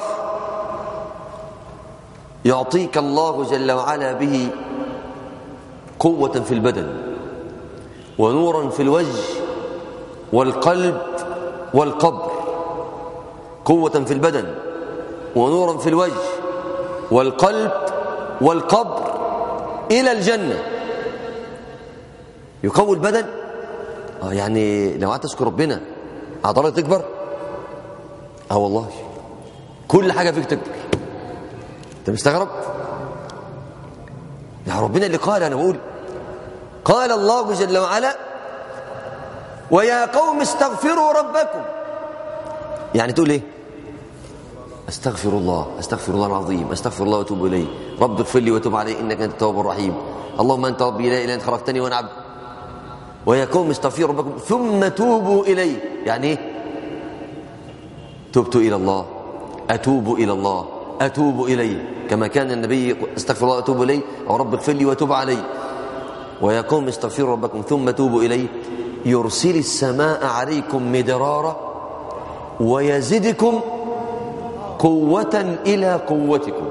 يعطيك الله جل وعلا به قوة في البدن ونورا في الوجه والقلب والقبر قوة في البدن ونورا في الوجه والقلب والقبر إلى الجنة يقوي البدن اه يعني لو قعدت تذكر ربنا عضلاتك تكبر اه والله كل حاجه فيك تكبر انت مستغرب يا ربنا اللي قال انا بقول قال الله جل وعلا ويا قوم استغفروا ربكم يعني تقول ايه استغفر الله استغفر الله العظيم استغفر الله واتوب اليه رب اغفر لي وتوب علي انك انت التواب الرحيم اللهم انت ربي لا اله الا انت خلقتني وانا عبد ويا قوم استغفروا ربكم ثم توبوا اليه يعني ايه تبت الى الله اتوب الى الله اتوب اليه كما كان النبي استغفر الله واتوب اليه او رب اغفر لي وتوب علي ويا قوم استغفروا ربكم ثم توبوا اليه يرسل السماء عليكم مدرارا ويزدكم قوة إلى قوتكم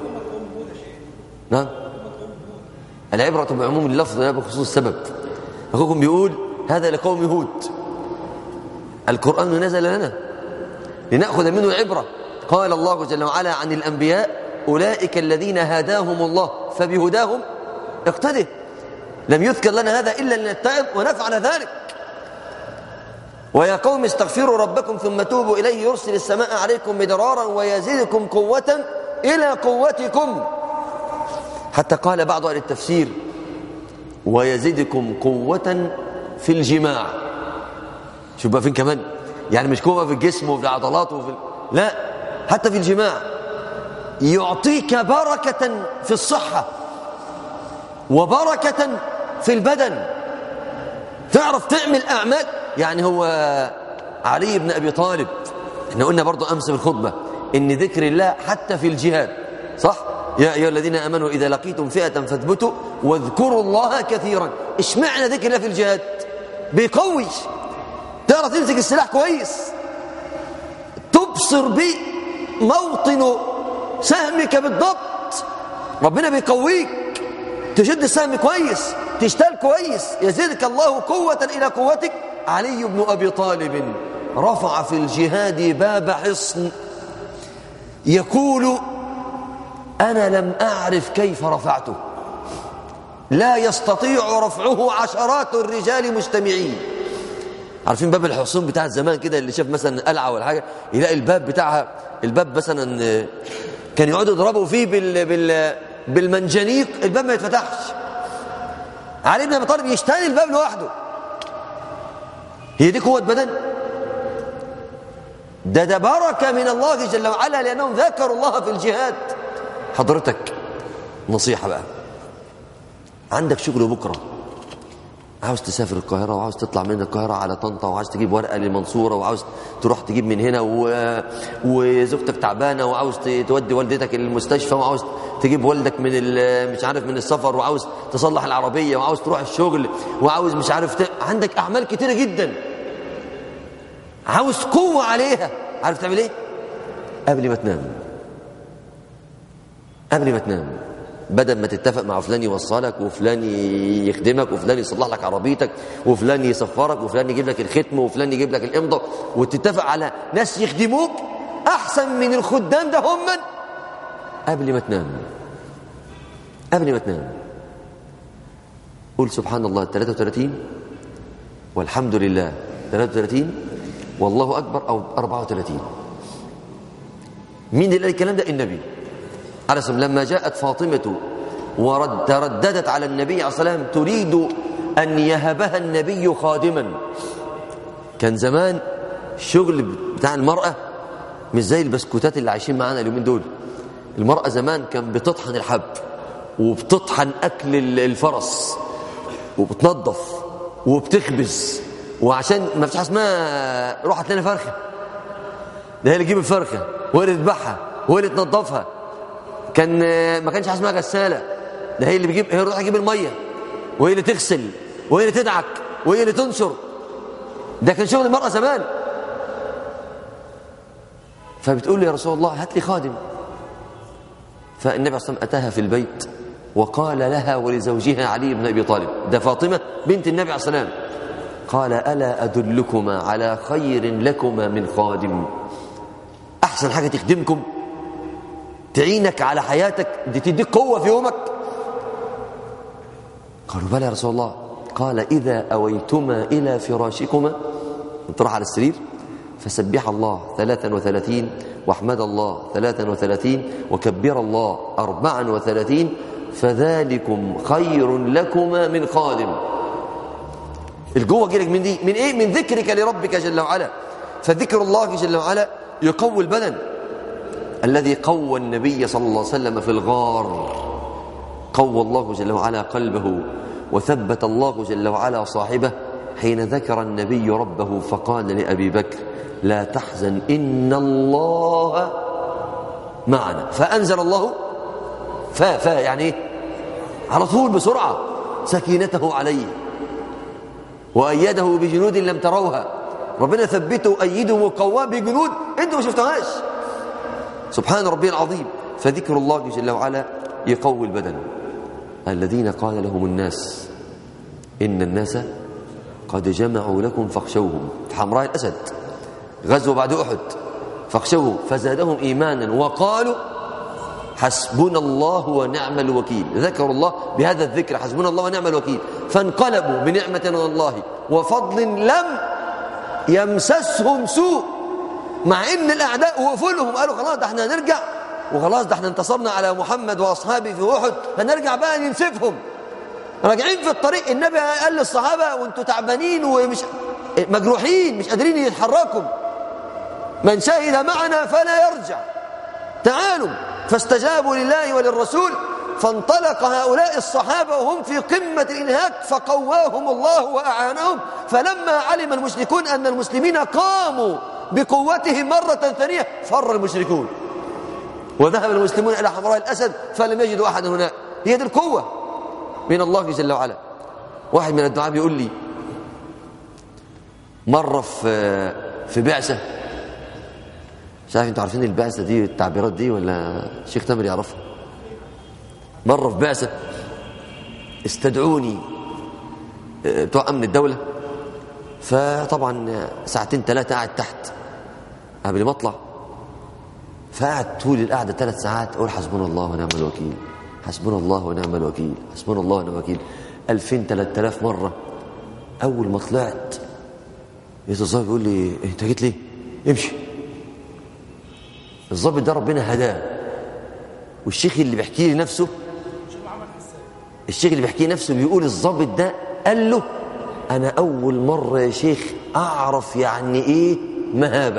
نعم العبرة بعموم اللفظ لا بخصوص السبب أخوكم بيقول هذا لقوم هود القرآن نزل لنا لنأخذ منه عبرة قال الله جل وعلا عن الأنبياء أولئك الذين هداهم الله فبهداهم اقتده لم يذكر لنا هذا إلا لنتعظ ونفعل ذلك ويا قوم استغفروا ربكم ثم توبوا إليه يرسل السماء عليكم مدرارا ويزيدكم قوة إلى قوتكم حتى قال بعض أهل التفسير ويزيدكم قوة في الجماع شوف بقى فين كمان يعني مش قوة في الجسم وفي العضلات وفي لا حتى في الجماع يعطيك بركة في الصحة وبركة في البدن تعرف تعمل أعمال يعني هو علي بن أبي طالب احنا قلنا برضو أمس في الخطبة إن ذكر الله حتى في الجهاد صح؟ يا أيها الذين أمنوا إذا لقيتم فئة فاثبتوا واذكروا الله كثيرا اشمعنى ذكر الله في الجهاد بيقوي تعرف تمسك السلاح كويس تبصر به موطن سهمك بالضبط ربنا بيقويك تشد السهم كويس تشتغل كويس يزيدك الله قوة إلى قوتك علي بن أبي طالب رفع في الجهاد باب حصن يقول أنا لم أعرف كيف رفعته لا يستطيع رفعه عشرات الرجال مجتمعين عارفين باب الحصون بتاع زمان كده اللي شاف مثلا قلعة ولا حاجة يلاقي الباب بتاعها الباب مثلا كان يقعدوا يضربوا فيه بال بال بالمنجنيق الباب ما يتفتحش علي بن ابي طالب يشتري الباب لوحده هي دي قوه بدن ده ده بركه من الله جل وعلا لانهم ذكروا الله في الجهاد حضرتك نصيحه بقى عندك شغل بكره عاوز تسافر القاهرة وعاوز تطلع من القاهرة على طنطا وعاوز تجيب ورقة للمنصورة وعاوز تروح تجيب من هنا و... وزوجتك تعبانة وعاوز تودي والدتك المستشفى وعاوز تجيب والدك من ال... مش عارف من السفر وعاوز تصلح العربية وعاوز تروح الشغل وعاوز مش عارف ت... عندك أعمال كتيرة جدا عاوز قوة عليها عارف تعمل ايه قبل ما تنام قبل ما تنام بدل ما تتفق مع فلان يوصلك وفلان يخدمك وفلان يصلح لك عربيتك وفلان يسفرك وفلان يجيب لك الختم وفلان يجيب لك الامضه وتتفق على ناس يخدموك احسن من الخدام ده هم قبل ما تنام قبل ما تنام قول سبحان الله 33 والحمد لله 33 والله اكبر او 34 مين اللي قال الكلام ده النبي عليه الصلاة لما جاءت فاطمة ورد ترددت على النبي عليه الصلاة والسلام تريد أن يهبها النبي خادما كان زمان الشغل بتاع المرأة مش زي البسكوتات اللي عايشين معانا اليومين دول المرأة زمان كان بتطحن الحب وبتطحن أكل الفرس وبتنظف وبتخبز وعشان ما فيش حاجه اسمها روح هات لنا فرخه ده هي اللي تجيب الفرخه وهي اللي تذبحها وهي اللي تنظفها كان ما كانش حاجه اسمها غساله ده هي اللي بيجيب هي تروح تجيب الميه وهي اللي تغسل وهي اللي تدعك وهي اللي تنشر ده كان شغل المرأة زمان فبتقول لي يا رسول الله هات لي خادم فالنبي عليه الصلاة والسلام أتاها في البيت وقال لها ولزوجها علي بن أبي طالب ده فاطمة بنت النبي عليه الصلاة والسلام قال ألا أدلكما على خير لكما من خادم أحسن حاجة تخدمكم تعينك على حياتك دي تديك قوة في يومك قالوا بلى يا رسول الله قال إذا أويتما إلى فراشكما تروح على السرير فسبح الله ثلاثا وثلاثين واحمد الله ثلاثا وثلاثين وكبر الله أربعا وثلاثين فذلكم خير لكما من خادم الجوه جيلك من دي من ايه من ذكرك لربك جل وعلا فذكر الله جل وعلا يقوي البدن الذي قوى النبي صلى الله عليه وسلم في الغار قوى الله جل وعلا قلبه وثبت الله جل وعلا صاحبه حين ذكر النبي ربه فقال لأبي بكر لا تحزن إن الله معنا فأنزل الله فا فا يعني ايه على طول بسرعة سكينته عليه وأيده بجنود لم تروها ربنا ثبته وأيده وقواه بجنود انتوا ما شفتوهاش سبحان ربي العظيم فذكر الله جل وعلا يقوي البدن الذين قال لهم الناس إن الناس قد جمعوا لكم فاخشوهم في حمراء الأسد غزوة بعد أحد فاخشوه فزادهم إيمانا وقالوا حسبنا الله ونعم الوكيل ذكروا الله بهذا الذكر حسبنا الله ونعم الوكيل فانقلبوا بنعمة من الله وفضل لم يمسسهم سوء مع ان الاعداء وقفوا لهم قالوا خلاص ده احنا هنرجع وخلاص ده احنا انتصرنا على محمد واصحابه في احد هنرجع بقى ننسفهم راجعين في الطريق النبي قال للصحابه وانتوا تعبانين ومش مجروحين مش قادرين يتحركوا من شهد معنا فلا يرجع تعالوا فاستجابوا لله وللرسول فانطلق هؤلاء الصحابة وهم في قمة الإنهاك فقواهم الله وأعانهم فلما علم المشركون أن المسلمين قاموا بقوتهم مرة ثانية فر المشركون وذهب المسلمون إلى حمراء الأسد فلم يجدوا أحدا هناك هي دي القوة من الله جل وعلا واحد من الدعاء بيقول لي مرة في في بعثة مش عارف انتوا عارفين البعثة دي التعبيرات دي ولا الشيخ تامر يعرفها مرة في بعثة استدعوني بتوع أمن الدولة فطبعا ساعتين ثلاثة قاعد تحت قبل ما أطلع فقعد طول القعدة ثلاث ساعات أقول حسبنا الله ونعم الوكيل حسبنا الله ونعم الوكيل حسبنا الله ونعم الوكيل 2000 3000 مرة أول ما طلعت لقيت الظابط بيقول لي أنت جيت ليه؟ امشي الظابط ده ربنا هداه والشيخ اللي بيحكي لي نفسه الشيخ اللي بيحكي نفسه بيقول الظابط ده قال له انا اول مره يا شيخ اعرف يعني ايه مهابه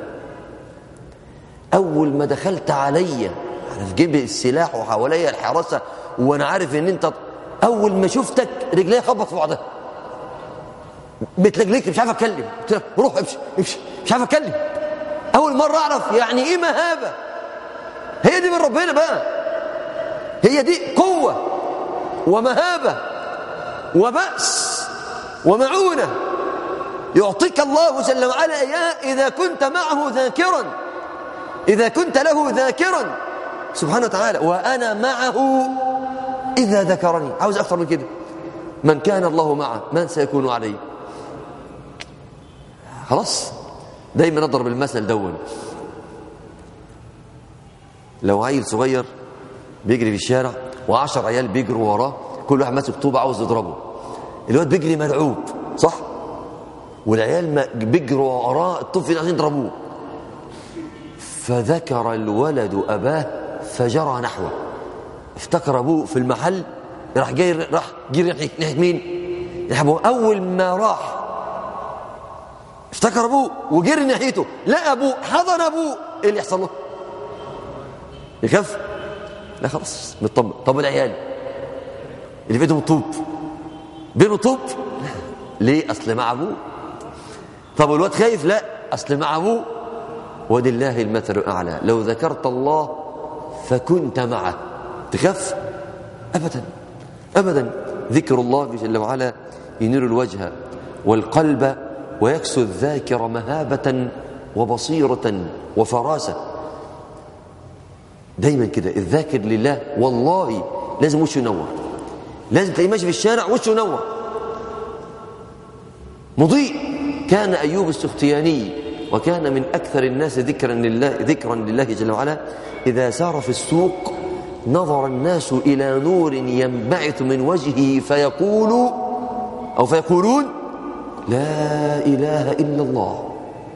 اول ما دخلت عليا انا في جيبي السلاح وحواليا الحراسه وانا عارف ان انت اول ما شفتك رجلي خبط في بعضها بتلجلجت مش عارف اتكلم قلت لك روح امشي امشي مش عارف اتكلم اول مره اعرف يعني ايه مهابه هي دي من ربنا بقى هي دي قوه ومهابة وبأس ومعونة يعطيك الله جل وعلا إياه إذا كنت معه ذاكرا إذا كنت له ذاكرا سبحانه وتعالى وأنا معه إذا ذكرني عاوز أكثر من كده من كان الله معه من سيكون عليه خلاص دايما نضرب المثل دون لو عيل صغير بيجري في الشارع وعشر عيال بيجروا وراه كل واحد ماسك طوبة عاوز يضربه الواد بيجري مرعوب صح والعيال بيجروا وراه الطفل عايزين يضربوه فذكر الولد أباه فجرى نحوه افتكر أبوه في المحل راح جاي راح جري ناحية ناحية مين؟ ناحية أبوه أول ما راح افتكر أبوه وجري ناحيته لقى أبوه حضن أبوه إيه اللي يحصل له؟ يخاف؟ لا خلاص مطمن طب العيال اللي في ايدهم طوب بينه طوب ليه اصل مع ابوه طب الواد خايف لا اصل مع ابوه ولله المثل الاعلى لو ذكرت الله فكنت معه تخاف ابدا ابدا ذكر الله جل وعلا ينير الوجه والقلب ويكسو الذاكر مهابه وبصيره وفراسه دايما كده الذاكر لله والله لازم وشه ينور لازم تلاقيه ماشي في الشارع وشه ينور مضيء كان ايوب السختياني وكان من اكثر الناس ذكرا لله ذكرا لله جل وعلا اذا سار في السوق نظر الناس الى نور ينبعث من وجهه فيقول او فيقولون لا اله الا الله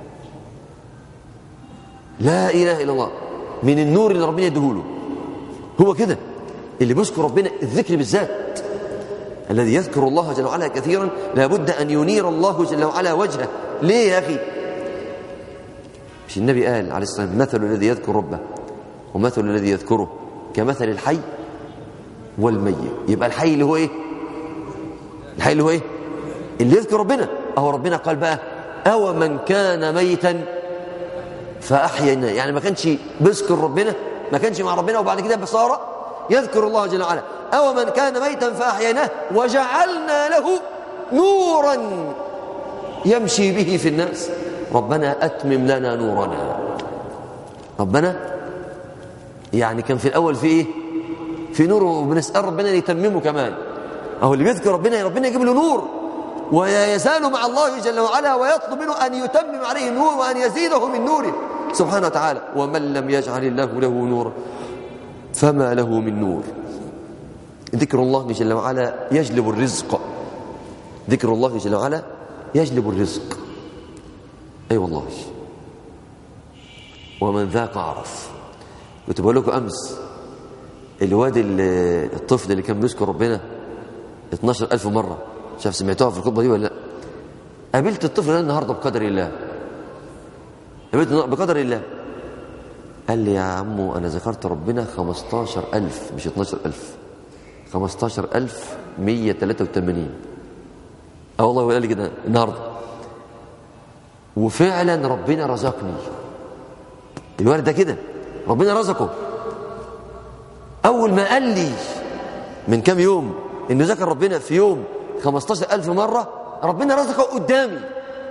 لا اله الا الله من النور اللي ربنا يديهوله هو كده اللي بيذكر ربنا الذكر بالذات الذي يذكر الله جل وعلا كثيرا لابد أن ينير الله جل وعلا وجهه ليه يا أخي مش النبي قال عليه الصلاة والسلام مثل الذي يذكر ربه ومثل الذي يذكره كمثل الحي والميت يبقى الحي اللي هو ايه الحي اللي هو ايه اللي يذكر ربنا اهو ربنا قال بقى او من كان ميتا فاحيينا يعني ما كانش بيذكر ربنا ما كانش مع ربنا وبعد كده بصار يذكر الله جل وعلا أو من كان ميتا فأحييناه وجعلنا له نورا يمشي به في الناس ربنا أتمم لنا نورنا ربنا يعني كان في الأول في إيه في نور وبنسأل ربنا يتممه كمان أهو اللي بيذكر ربنا ربنا يجيب له نور ويزال مع الله جل وعلا ويطلب منه أن يتمم عليه النور وأن يزيده من نوره سبحانه وتعالى ومن لم يجعل الله له نورا فما له من نور ذكر الله جل وعلا يجلب الرزق ذكر الله جل وعلا يجلب الرزق اي أيوة والله ومن ذاق عرف كنت بقول لكم امس الواد الطفل اللي كان بيذكر ربنا 12000 مره شاف سمعتوها في الخطبه دي ولا لا قابلت الطفل ده النهارده بقدر الله قابلت بقدر الله قال لي يا عمو انا ذكرت ربنا 15000 مش 12000 15183 اه والله هو قال لي كده النهارده وفعلا ربنا رزقني الولد ده كده ربنا رزقه اول ما قال لي من كام يوم انه ذكر ربنا في يوم 15000 مره ربنا رزقه قدامي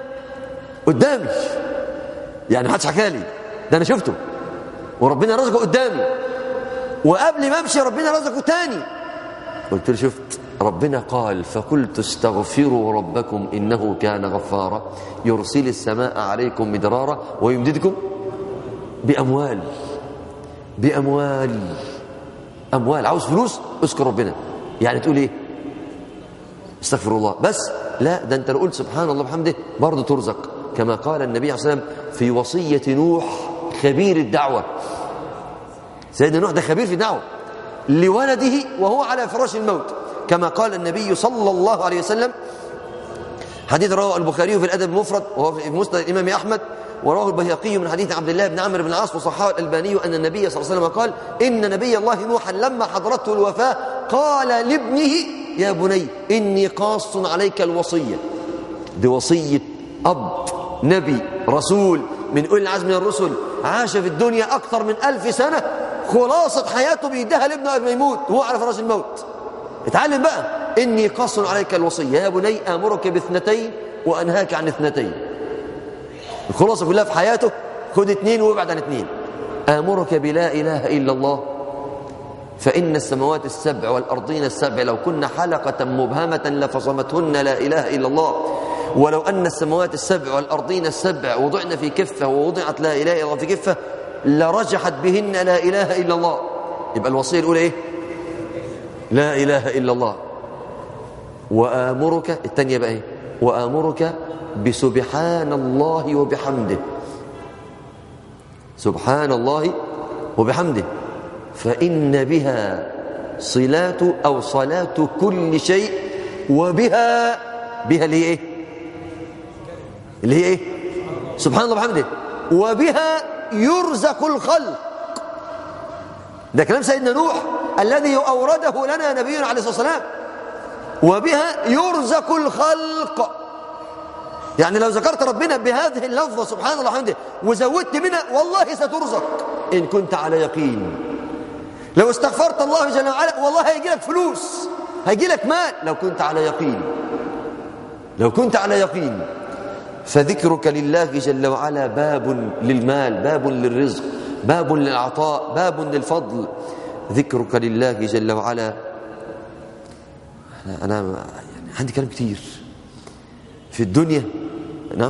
قدامي يعني ما حدش حكى لي ده انا شفته وربنا رزقه قدامي وقبل ما امشي ربنا رزقه تاني قلت له شفت ربنا قال فقلت استغفروا ربكم إنه كان غفارا يرسل السماء عليكم مدرارا ويمددكم بأموال بأموال أموال عاوز فلوس اذكر ربنا يعني تقول إيه استغفر الله بس لا ده أنت لو قلت سبحان الله بحمده برضه ترزق كما قال النبي عليه الصلاة والسلام في وصية نوح خبير الدعوة سيدنا نوح ده خبير في الدعوة لولده وهو على فراش الموت كما قال النبي صلى الله عليه وسلم حديث رواه البخاري في الأدب المفرد وهو في مسند الإمام أحمد ورواه البيهقي من حديث عبد الله بن عمرو بن العاص وصححه الألباني أن النبي صلى الله عليه وسلم قال إن نبي الله نوحا لما حضرته الوفاة قال لابنه يا بني إني قاص عليك الوصية دي وصية أب نبي رسول من أولي العزم من الرسل عاش في الدنيا أكثر من ألف سنة خلاصة حياته بيديها لابنه قبل ما يموت وهو على فراش الموت اتعلم بقى إني قاص عليك الوصية يا بني آمرك باثنتين وأنهاك عن اثنتين الخلاصة كلها في حياته خد اثنين وابعد عن اثنين آمرك بلا إله إلا الله فإن السماوات السبع والأرضين السبع لو كن حلقة مبهمة لفصمتهن لا إله إلا الله ولو أن السماوات السبع والأرضين السبع وضعن في كفة ووضعت لا إله إلا الله في كفة لرجحت بهن لا إله إلا الله يبقى الوصية الأولى إيه لا إله إلا الله وآمرك الثانية بقى إيه وآمرك بسبحان الله وبحمده سبحان الله وبحمده فإن بها صلات أو صلاة كل شيء وبها بها اللي هي إيه اللي هي إيه سبحان الله وبحمده وبها يرزق الخلق ده كلام سيدنا نوح الذي أورده لنا نبينا عليه الصلاة والسلام وبها يرزق الخلق يعني لو ذكرت ربنا بهذه اللفظة سبحان الله وحمده وزودت منها والله سترزق إن كنت على يقين لو استغفرت الله جل وعلا والله هيجي لك فلوس هيجي لك مال لو كنت على يقين لو كنت على يقين فذكرك لله جل وعلا باب للمال باب للرزق باب للعطاء باب للفضل ذكرك لله جل وعلا أنا يعني عندي كلام كتير في الدنيا نعم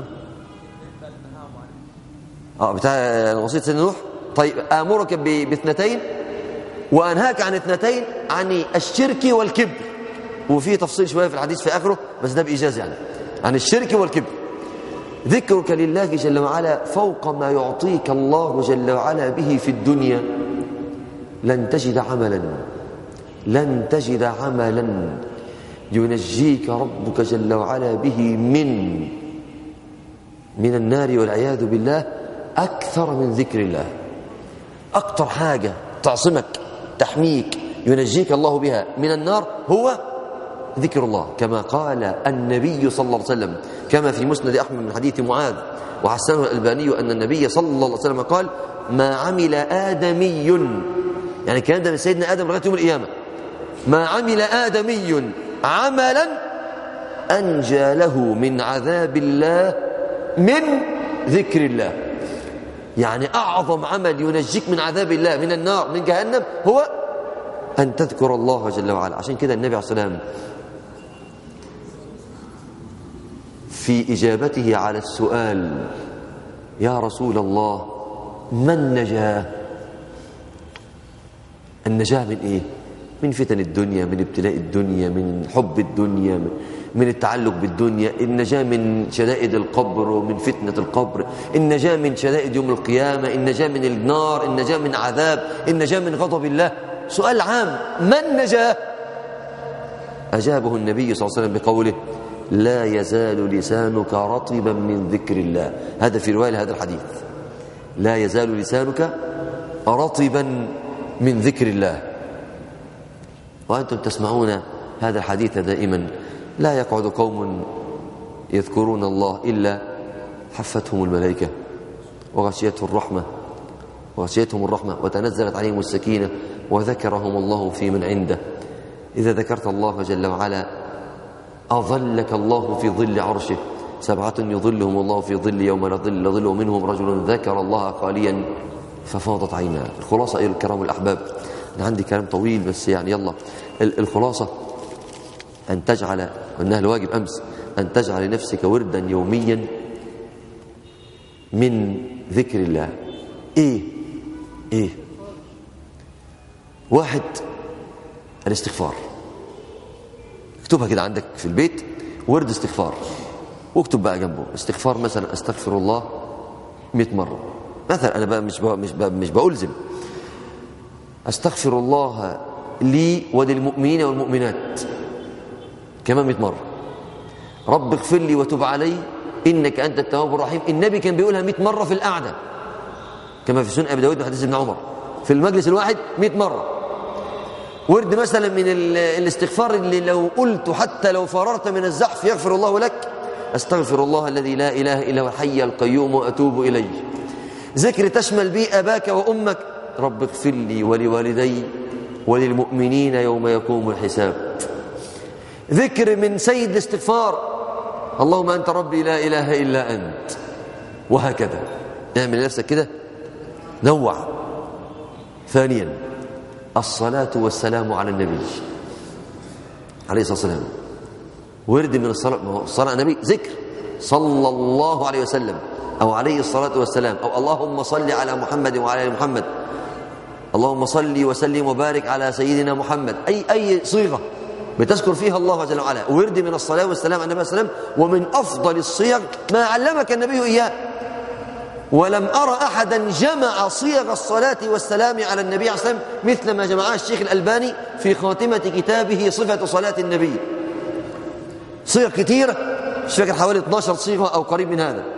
اه بتاع وصيه سيدنا نوح طيب امرك باثنتين وانهاك عن اثنتين عن الشرك والكبر وفي تفصيل شويه في الحديث في اخره بس ده بايجاز يعني عن الشرك والكبر ذكرك لله جل وعلا فوق ما يعطيك الله جل وعلا به في الدنيا لن تجد عملا لن تجد عملا ينجيك ربك جل وعلا به من من النار والعياذ بالله أكثر من ذكر الله أكثر حاجة تعصمك تحميك ينجيك الله بها من النار هو ذكر الله كما قال النبي صلى الله عليه وسلم كما في مسند أحمد من حديث معاذ وحسنه الألباني أن النبي صلى الله عليه وسلم قال ما عمل آدمي يعني كان ده من سيدنا آدم لغاية يوم القيامة ما عمل آدمي عملا أنجى له من عذاب الله من ذكر الله يعني أعظم عمل ينجيك من عذاب الله من النار من جهنم هو أن تذكر الله جل وعلا عشان كده النبي عليه الصلاة والسلام في إجابته على السؤال يا رسول الله ما النجاة النجاة من إيه من فتن الدنيا من ابتلاء الدنيا من حب الدنيا من التعلق بالدنيا النجاة من شدائد القبر ومن فتنة القبر النجاة من شدائد يوم القيامة النجاة من النار النجاة من عذاب النجاة من غضب الله سؤال عام ما النجاة أجابه النبي صلى الله عليه وسلم بقوله لا يزال لسانك رطبا من ذكر الله هذا في رواية هذا الحديث لا يزال لسانك رطبا من ذكر الله وأنتم تسمعون هذا الحديث دائما لا يقعد قوم يذكرون الله إلا حفتهم الملائكة وغشيتهم الرحمة وغشيتهم الرحمة وتنزلت عليهم السكينة وذكرهم الله في من عنده إذا ذكرت الله جل وعلا أظلك الله في ظل عرشه سبعة يظلهم الله في ظل يوم لا ظل ظله منهم رجل ذكر الله خاليا ففاضت عيناه الخلاصة أيها الكرام الأحباب أنا عندي كلام طويل بس يعني يلا الخلاصة أن تجعل وأنها الواجب أمس أن تجعل لنفسك وردا يوميا من ذكر الله إيه إيه واحد الاستغفار اكتبها كده عندك في البيت ورد استغفار واكتب بقى جنبه استغفار مثلا استغفر الله 100 مرة مثلا أنا بقى مش بقى مش بقى مش بألزم استغفر الله لي وللمؤمنين والمؤمنات كمان 100 مرة رب اغفر لي وتب علي إنك أنت التواب الرحيم النبي كان بيقولها 100 مرة في القعدة كما في سنن أبي داود حديث ابن عمر في المجلس الواحد 100 مرة ورد مثلا من الاستغفار اللي لو قلت حتى لو فررت من الزحف يغفر الله لك استغفر الله الذي لا إله إلا هو الحي القيوم وأتوب إليه ذكر تشمل به أباك وأمك رب اغفر لي ولوالدي وللمؤمنين يوم يقوم الحساب ذكر من سيد الاستغفار اللهم أنت ربي لا إله إلا أنت وهكذا اعمل لنفسك كده نوع ثانيا الصلاة والسلام على النبي عليه الصلاة والسلام ورد من الصلاة ما هو الصلاة على النبي ذكر صلى الله عليه وسلم أو عليه الصلاة والسلام أو اللهم صل على محمد وعلى آل محمد اللهم صل وسلم وبارك على سيدنا محمد أي أي صيغة بتذكر فيها الله جل وعلا ورد من الصلاة والسلام على النبي صلى الله عليه وسلم ومن أفضل الصيغ ما علمك النبي إياه ولم أرى أحدا جمع صيغ الصلاة والسلام على النبي عليه الصلاة والسلام مثل ما جمعها الشيخ الألباني في خاتمة كتابه صفة صلاة النبي صيغ كثيرة مش فاكر حوالي 12 صيغة أو قريب من هذا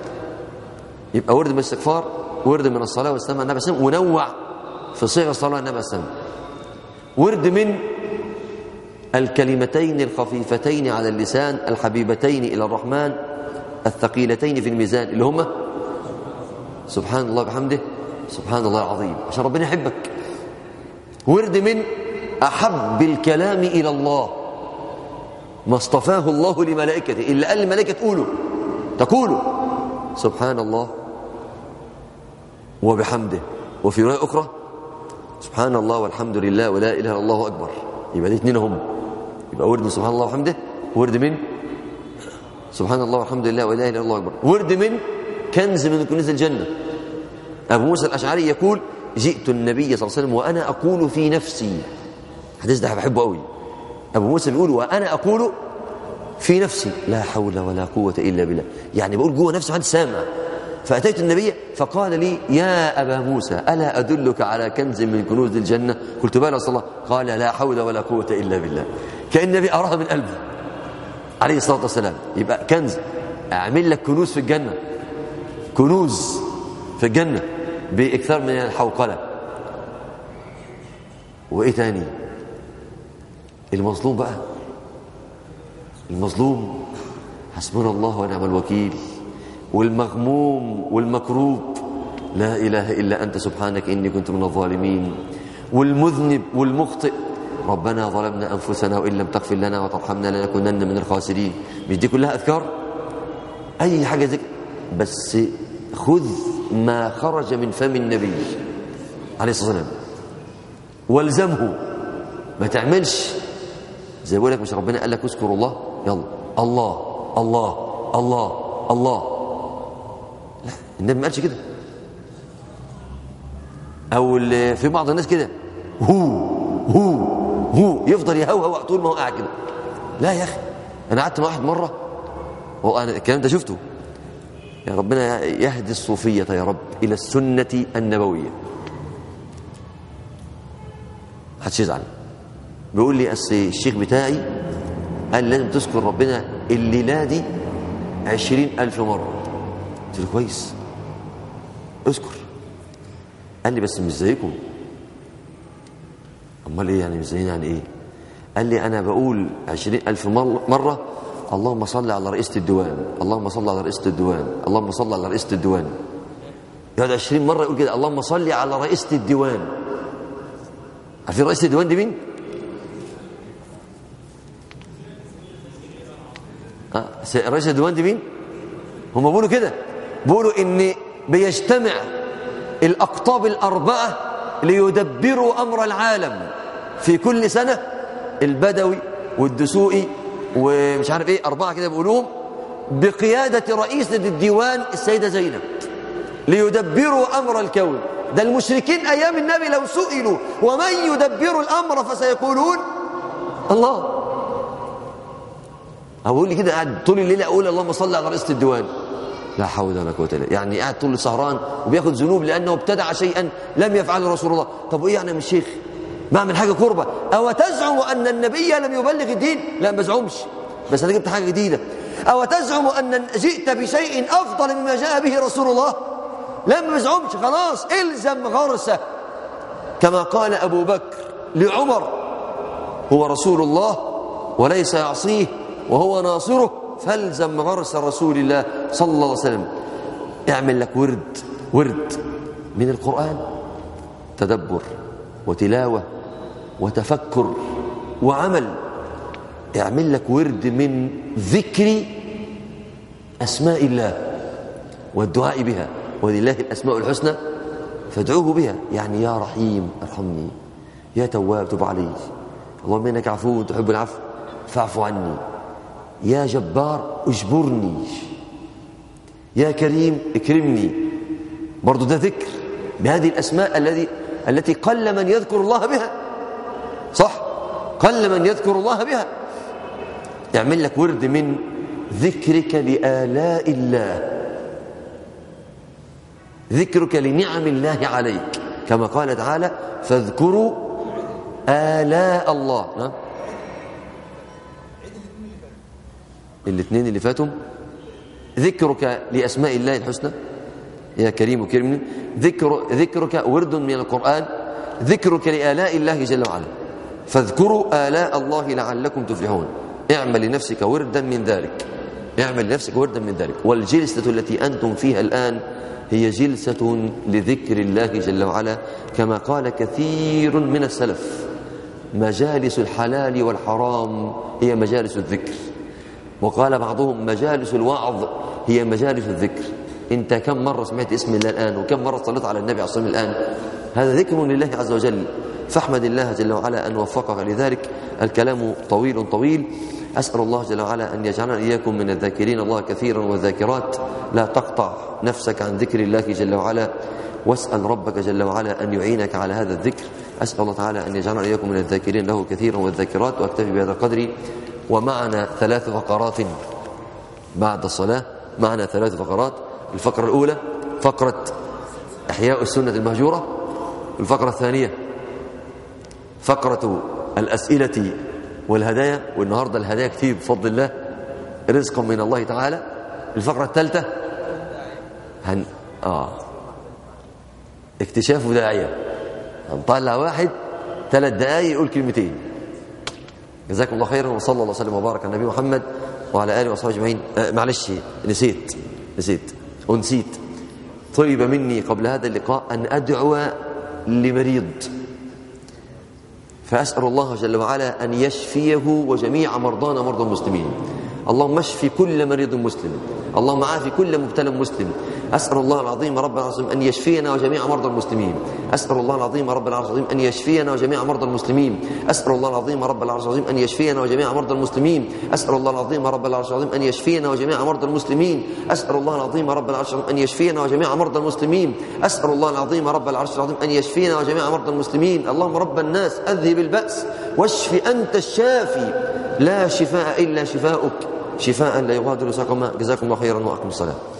يبقى ورد من الاستغفار ورد من الصلاة والسلام على النبي صلى الله عليه وسلم ونوع في صيغ الصلاة على النبي صلى الله عليه وسلم ورد من الكلمتين الخفيفتين على اللسان الحبيبتين إلى الرحمن الثقيلتين في الميزان اللي هما سبحان الله بحمده سبحان الله العظيم عشان ربنا يحبك ورد من أحب الكلام إلى الله ما اصطفاه الله لملائكته إلا قال الملائكة تقولوا تقولوا سبحان الله وبحمده وفي رواية أخرى سبحان الله والحمد لله ولا إله إلا الله أكبر يبقى دي اتنين هم يبقى ورد من سبحان الله وحمده ورد من سبحان الله والحمد لله ولا إله إلا الله أكبر ورد من كنز من كنوز الجنة أبو موسى الأشعري يقول جئت النبي صلى الله عليه وسلم وأنا أقول في نفسي الحديث ده بحبه قوي أبو موسى بيقول وأنا أقول في نفسي لا حول ولا قوة إلا بالله يعني بقول جوه نفسي محدش سامع فأتيت النبي فقال لي يا أبا موسى ألا أدلك على كنز من كنوز الجنة قلت بلى صلى الله قال لا حول ولا قوة إلا بالله كأن النبي أراها من قلبه عليه الصلاة والسلام يبقى كنز أعمل لك كنوز في الجنة كنوز في الجنة بإكثار من الحوقلة وإيه تاني المظلوم بقى المظلوم حسبنا الله ونعم الوكيل والمغموم والمكروب لا إله إلا أنت سبحانك إني كنت من الظالمين والمذنب والمخطئ ربنا ظلمنا أنفسنا وإن لم تغفر لنا وترحمنا لنكونن من الخاسرين مش دي كلها أذكار أي حاجة ذكر بس خذ ما خرج من فم النبي عليه الصلاة والسلام والزمه ما تعملش زي بقول لك مش ربنا قال لك اذكر الله يلا الله الله الله الله لا النبي ما قالش كده او في بعض الناس كده هو هو هو يفضل يهوهو طول ما هو قاعد كده لا يا اخي انا قعدت مع واحد مره وانا الكلام ده شفته يا ربنا يهدي الصوفيه يا رب الى السنه النبويه محدش يزعل بيقول لي اصل الشيخ بتاعي قال لازم تذكر ربنا الليله دي عشرين ألف مرة قلت له كويس اذكر قال لي بس مش زيكم امال ايه يعني مش زينا يعني ايه قال لي انا بقول عشرين ألف مرة اللهم صل على رئيسة الديوان اللهم صل على رئيسة الديوان اللهم صل على رئيسة الديوان يقعد عشرين مرة يقول كده اللهم صل على رئيسة الديوان عارفين رئيسة الديوان دي مين؟ أه رئيس الديوان دي مين؟ هم بيقولوا كده بيقولوا ان بيجتمع الاقطاب الاربعه ليدبروا امر العالم في كل سنه البدوي والدسوقي ومش عارف ايه اربعه كده بيقولوهم بقياده رئيسه الديوان السيده زينب ليدبروا امر الكون ده المشركين ايام النبي لو سئلوا ومن يدبر الامر فسيقولون الله اقول لي كده قاعد طول الليل اقول اللهم صل على رئيسه الديوان لا حول ولا قوه الا بالله يعني قاعد طول سهران وبياخد ذنوب لانه ابتدع شيئا لم يفعله رسول الله طب وايه يعني يا الشيخ بعمل حاجه قربه او تزعم ان النبي لم يبلغ الدين لا ما بزعمش بس انا جبت حاجه جديده او تزعم ان جئت بشيء افضل مما جاء به رسول الله لا ما بزعمش خلاص الزم غرسه كما قال ابو بكر لعمر هو رسول الله وليس يعصيه وهو ناصره فالزم غرس رسول الله صلى الله عليه وسلم اعمل لك ورد ورد من القرآن تدبر وتلاوة وتفكر وعمل اعمل لك ورد من ذكر أسماء الله والدعاء بها ولله الأسماء الحسنى فادعوه بها يعني يا رحيم ارحمني يا تواب تب علي اللهم انك عفو تحب العفو فاعف عني يا جبار اجبرني يا كريم اكرمني برضو ده ذكر بهذه الأسماء الذي التي قل من يذكر الله بها صح قل من يذكر الله بها يعمل لك ورد من ذكرك لآلاء الله ذكرك لنعم الله عليك كما قال تعالى فاذكروا آلاء الله نعم الاثنين اللي فاتوا ذكرك لأسماء الله الحسنى يا كريم كريم ذكر ذكرك ورد من القرآن ذكرك لآلاء الله جل وعلا فاذكروا آلاء الله لعلكم تفلحون اعمل لنفسك وردا من ذلك اعمل لنفسك وردا من ذلك والجلسة التي أنتم فيها الآن هي جلسة لذكر الله جل وعلا كما قال كثير من السلف مجالس الحلال والحرام هي مجالس الذكر وقال بعضهم مجالس الوعظ هي مجالس الذكر انت كم مرة سمعت اسم الله الآن وكم مرة صليت على النبي عليه الصلاة والسلام الآن هذا ذكر لله عز وجل فاحمد الله جل وعلا أن وفقك لذلك الكلام طويل طويل أسأل الله جل وعلا أن يجعلنا إياكم من الذاكرين الله كثيرا والذاكرات لا تقطع نفسك عن ذكر الله جل وعلا واسأل ربك جل وعلا أن يعينك على هذا الذكر أسأل الله تعالى أن يجعلنا إياكم من الذاكرين له كثيرا والذاكرات وأكتفي بهذا القدر ومعنا ثلاث فقرات بعد الصلاة معنا ثلاث فقرات الفقرة الأولى فقرة إحياء السنة المهجورة الفقرة الثانية فقرة الأسئلة والهدايا والنهاردة الهدايا كتير بفضل الله رزقا من الله تعالى الفقرة الثالثة هن... آه اكتشاف داعية هنطلع واحد ثلاث دقايق يقول كلمتين جزاكم الله خيرا وصلى الله وسلم وبارك على النبي محمد وعلى اله وصحبه اجمعين آه معلش نسيت نسيت ونسيت طلب مني قبل هذا اللقاء ان ادعو لمريض فأسأل الله جل وعلا أن يشفيه وجميع مرضانا مرضى المسلمين اللهم اشف كل مريض مسلم اللهم عافي كل مبتلى مسلم أسأل الله العظيم رب العالمين أن يشفينا وجميع مرضى المسلمين أسأل الله العظيم رب العالمين أن يشفينا وجميع مرضى المسلمين أسأل الله العظيم رب العالمين أن يشفينا وجميع مرضى المسلمين أسأل الله العظيم رب العالمين أن يشفينا وجميع مرضى المسلمين أسأل الله العظيم رب العالمين أن يشفينا وجميع مرضى المسلمين أسأل الله العظيم رب العرش العظيم أن يشفينا وجميع مرضى المسلمين اللهم رب الناس أذهب البأس واشف أنت الشافي لا شفاء إلا شفاؤك شفاء لا يغادر سقما جزاكم الله خيرا وأقم الصلاة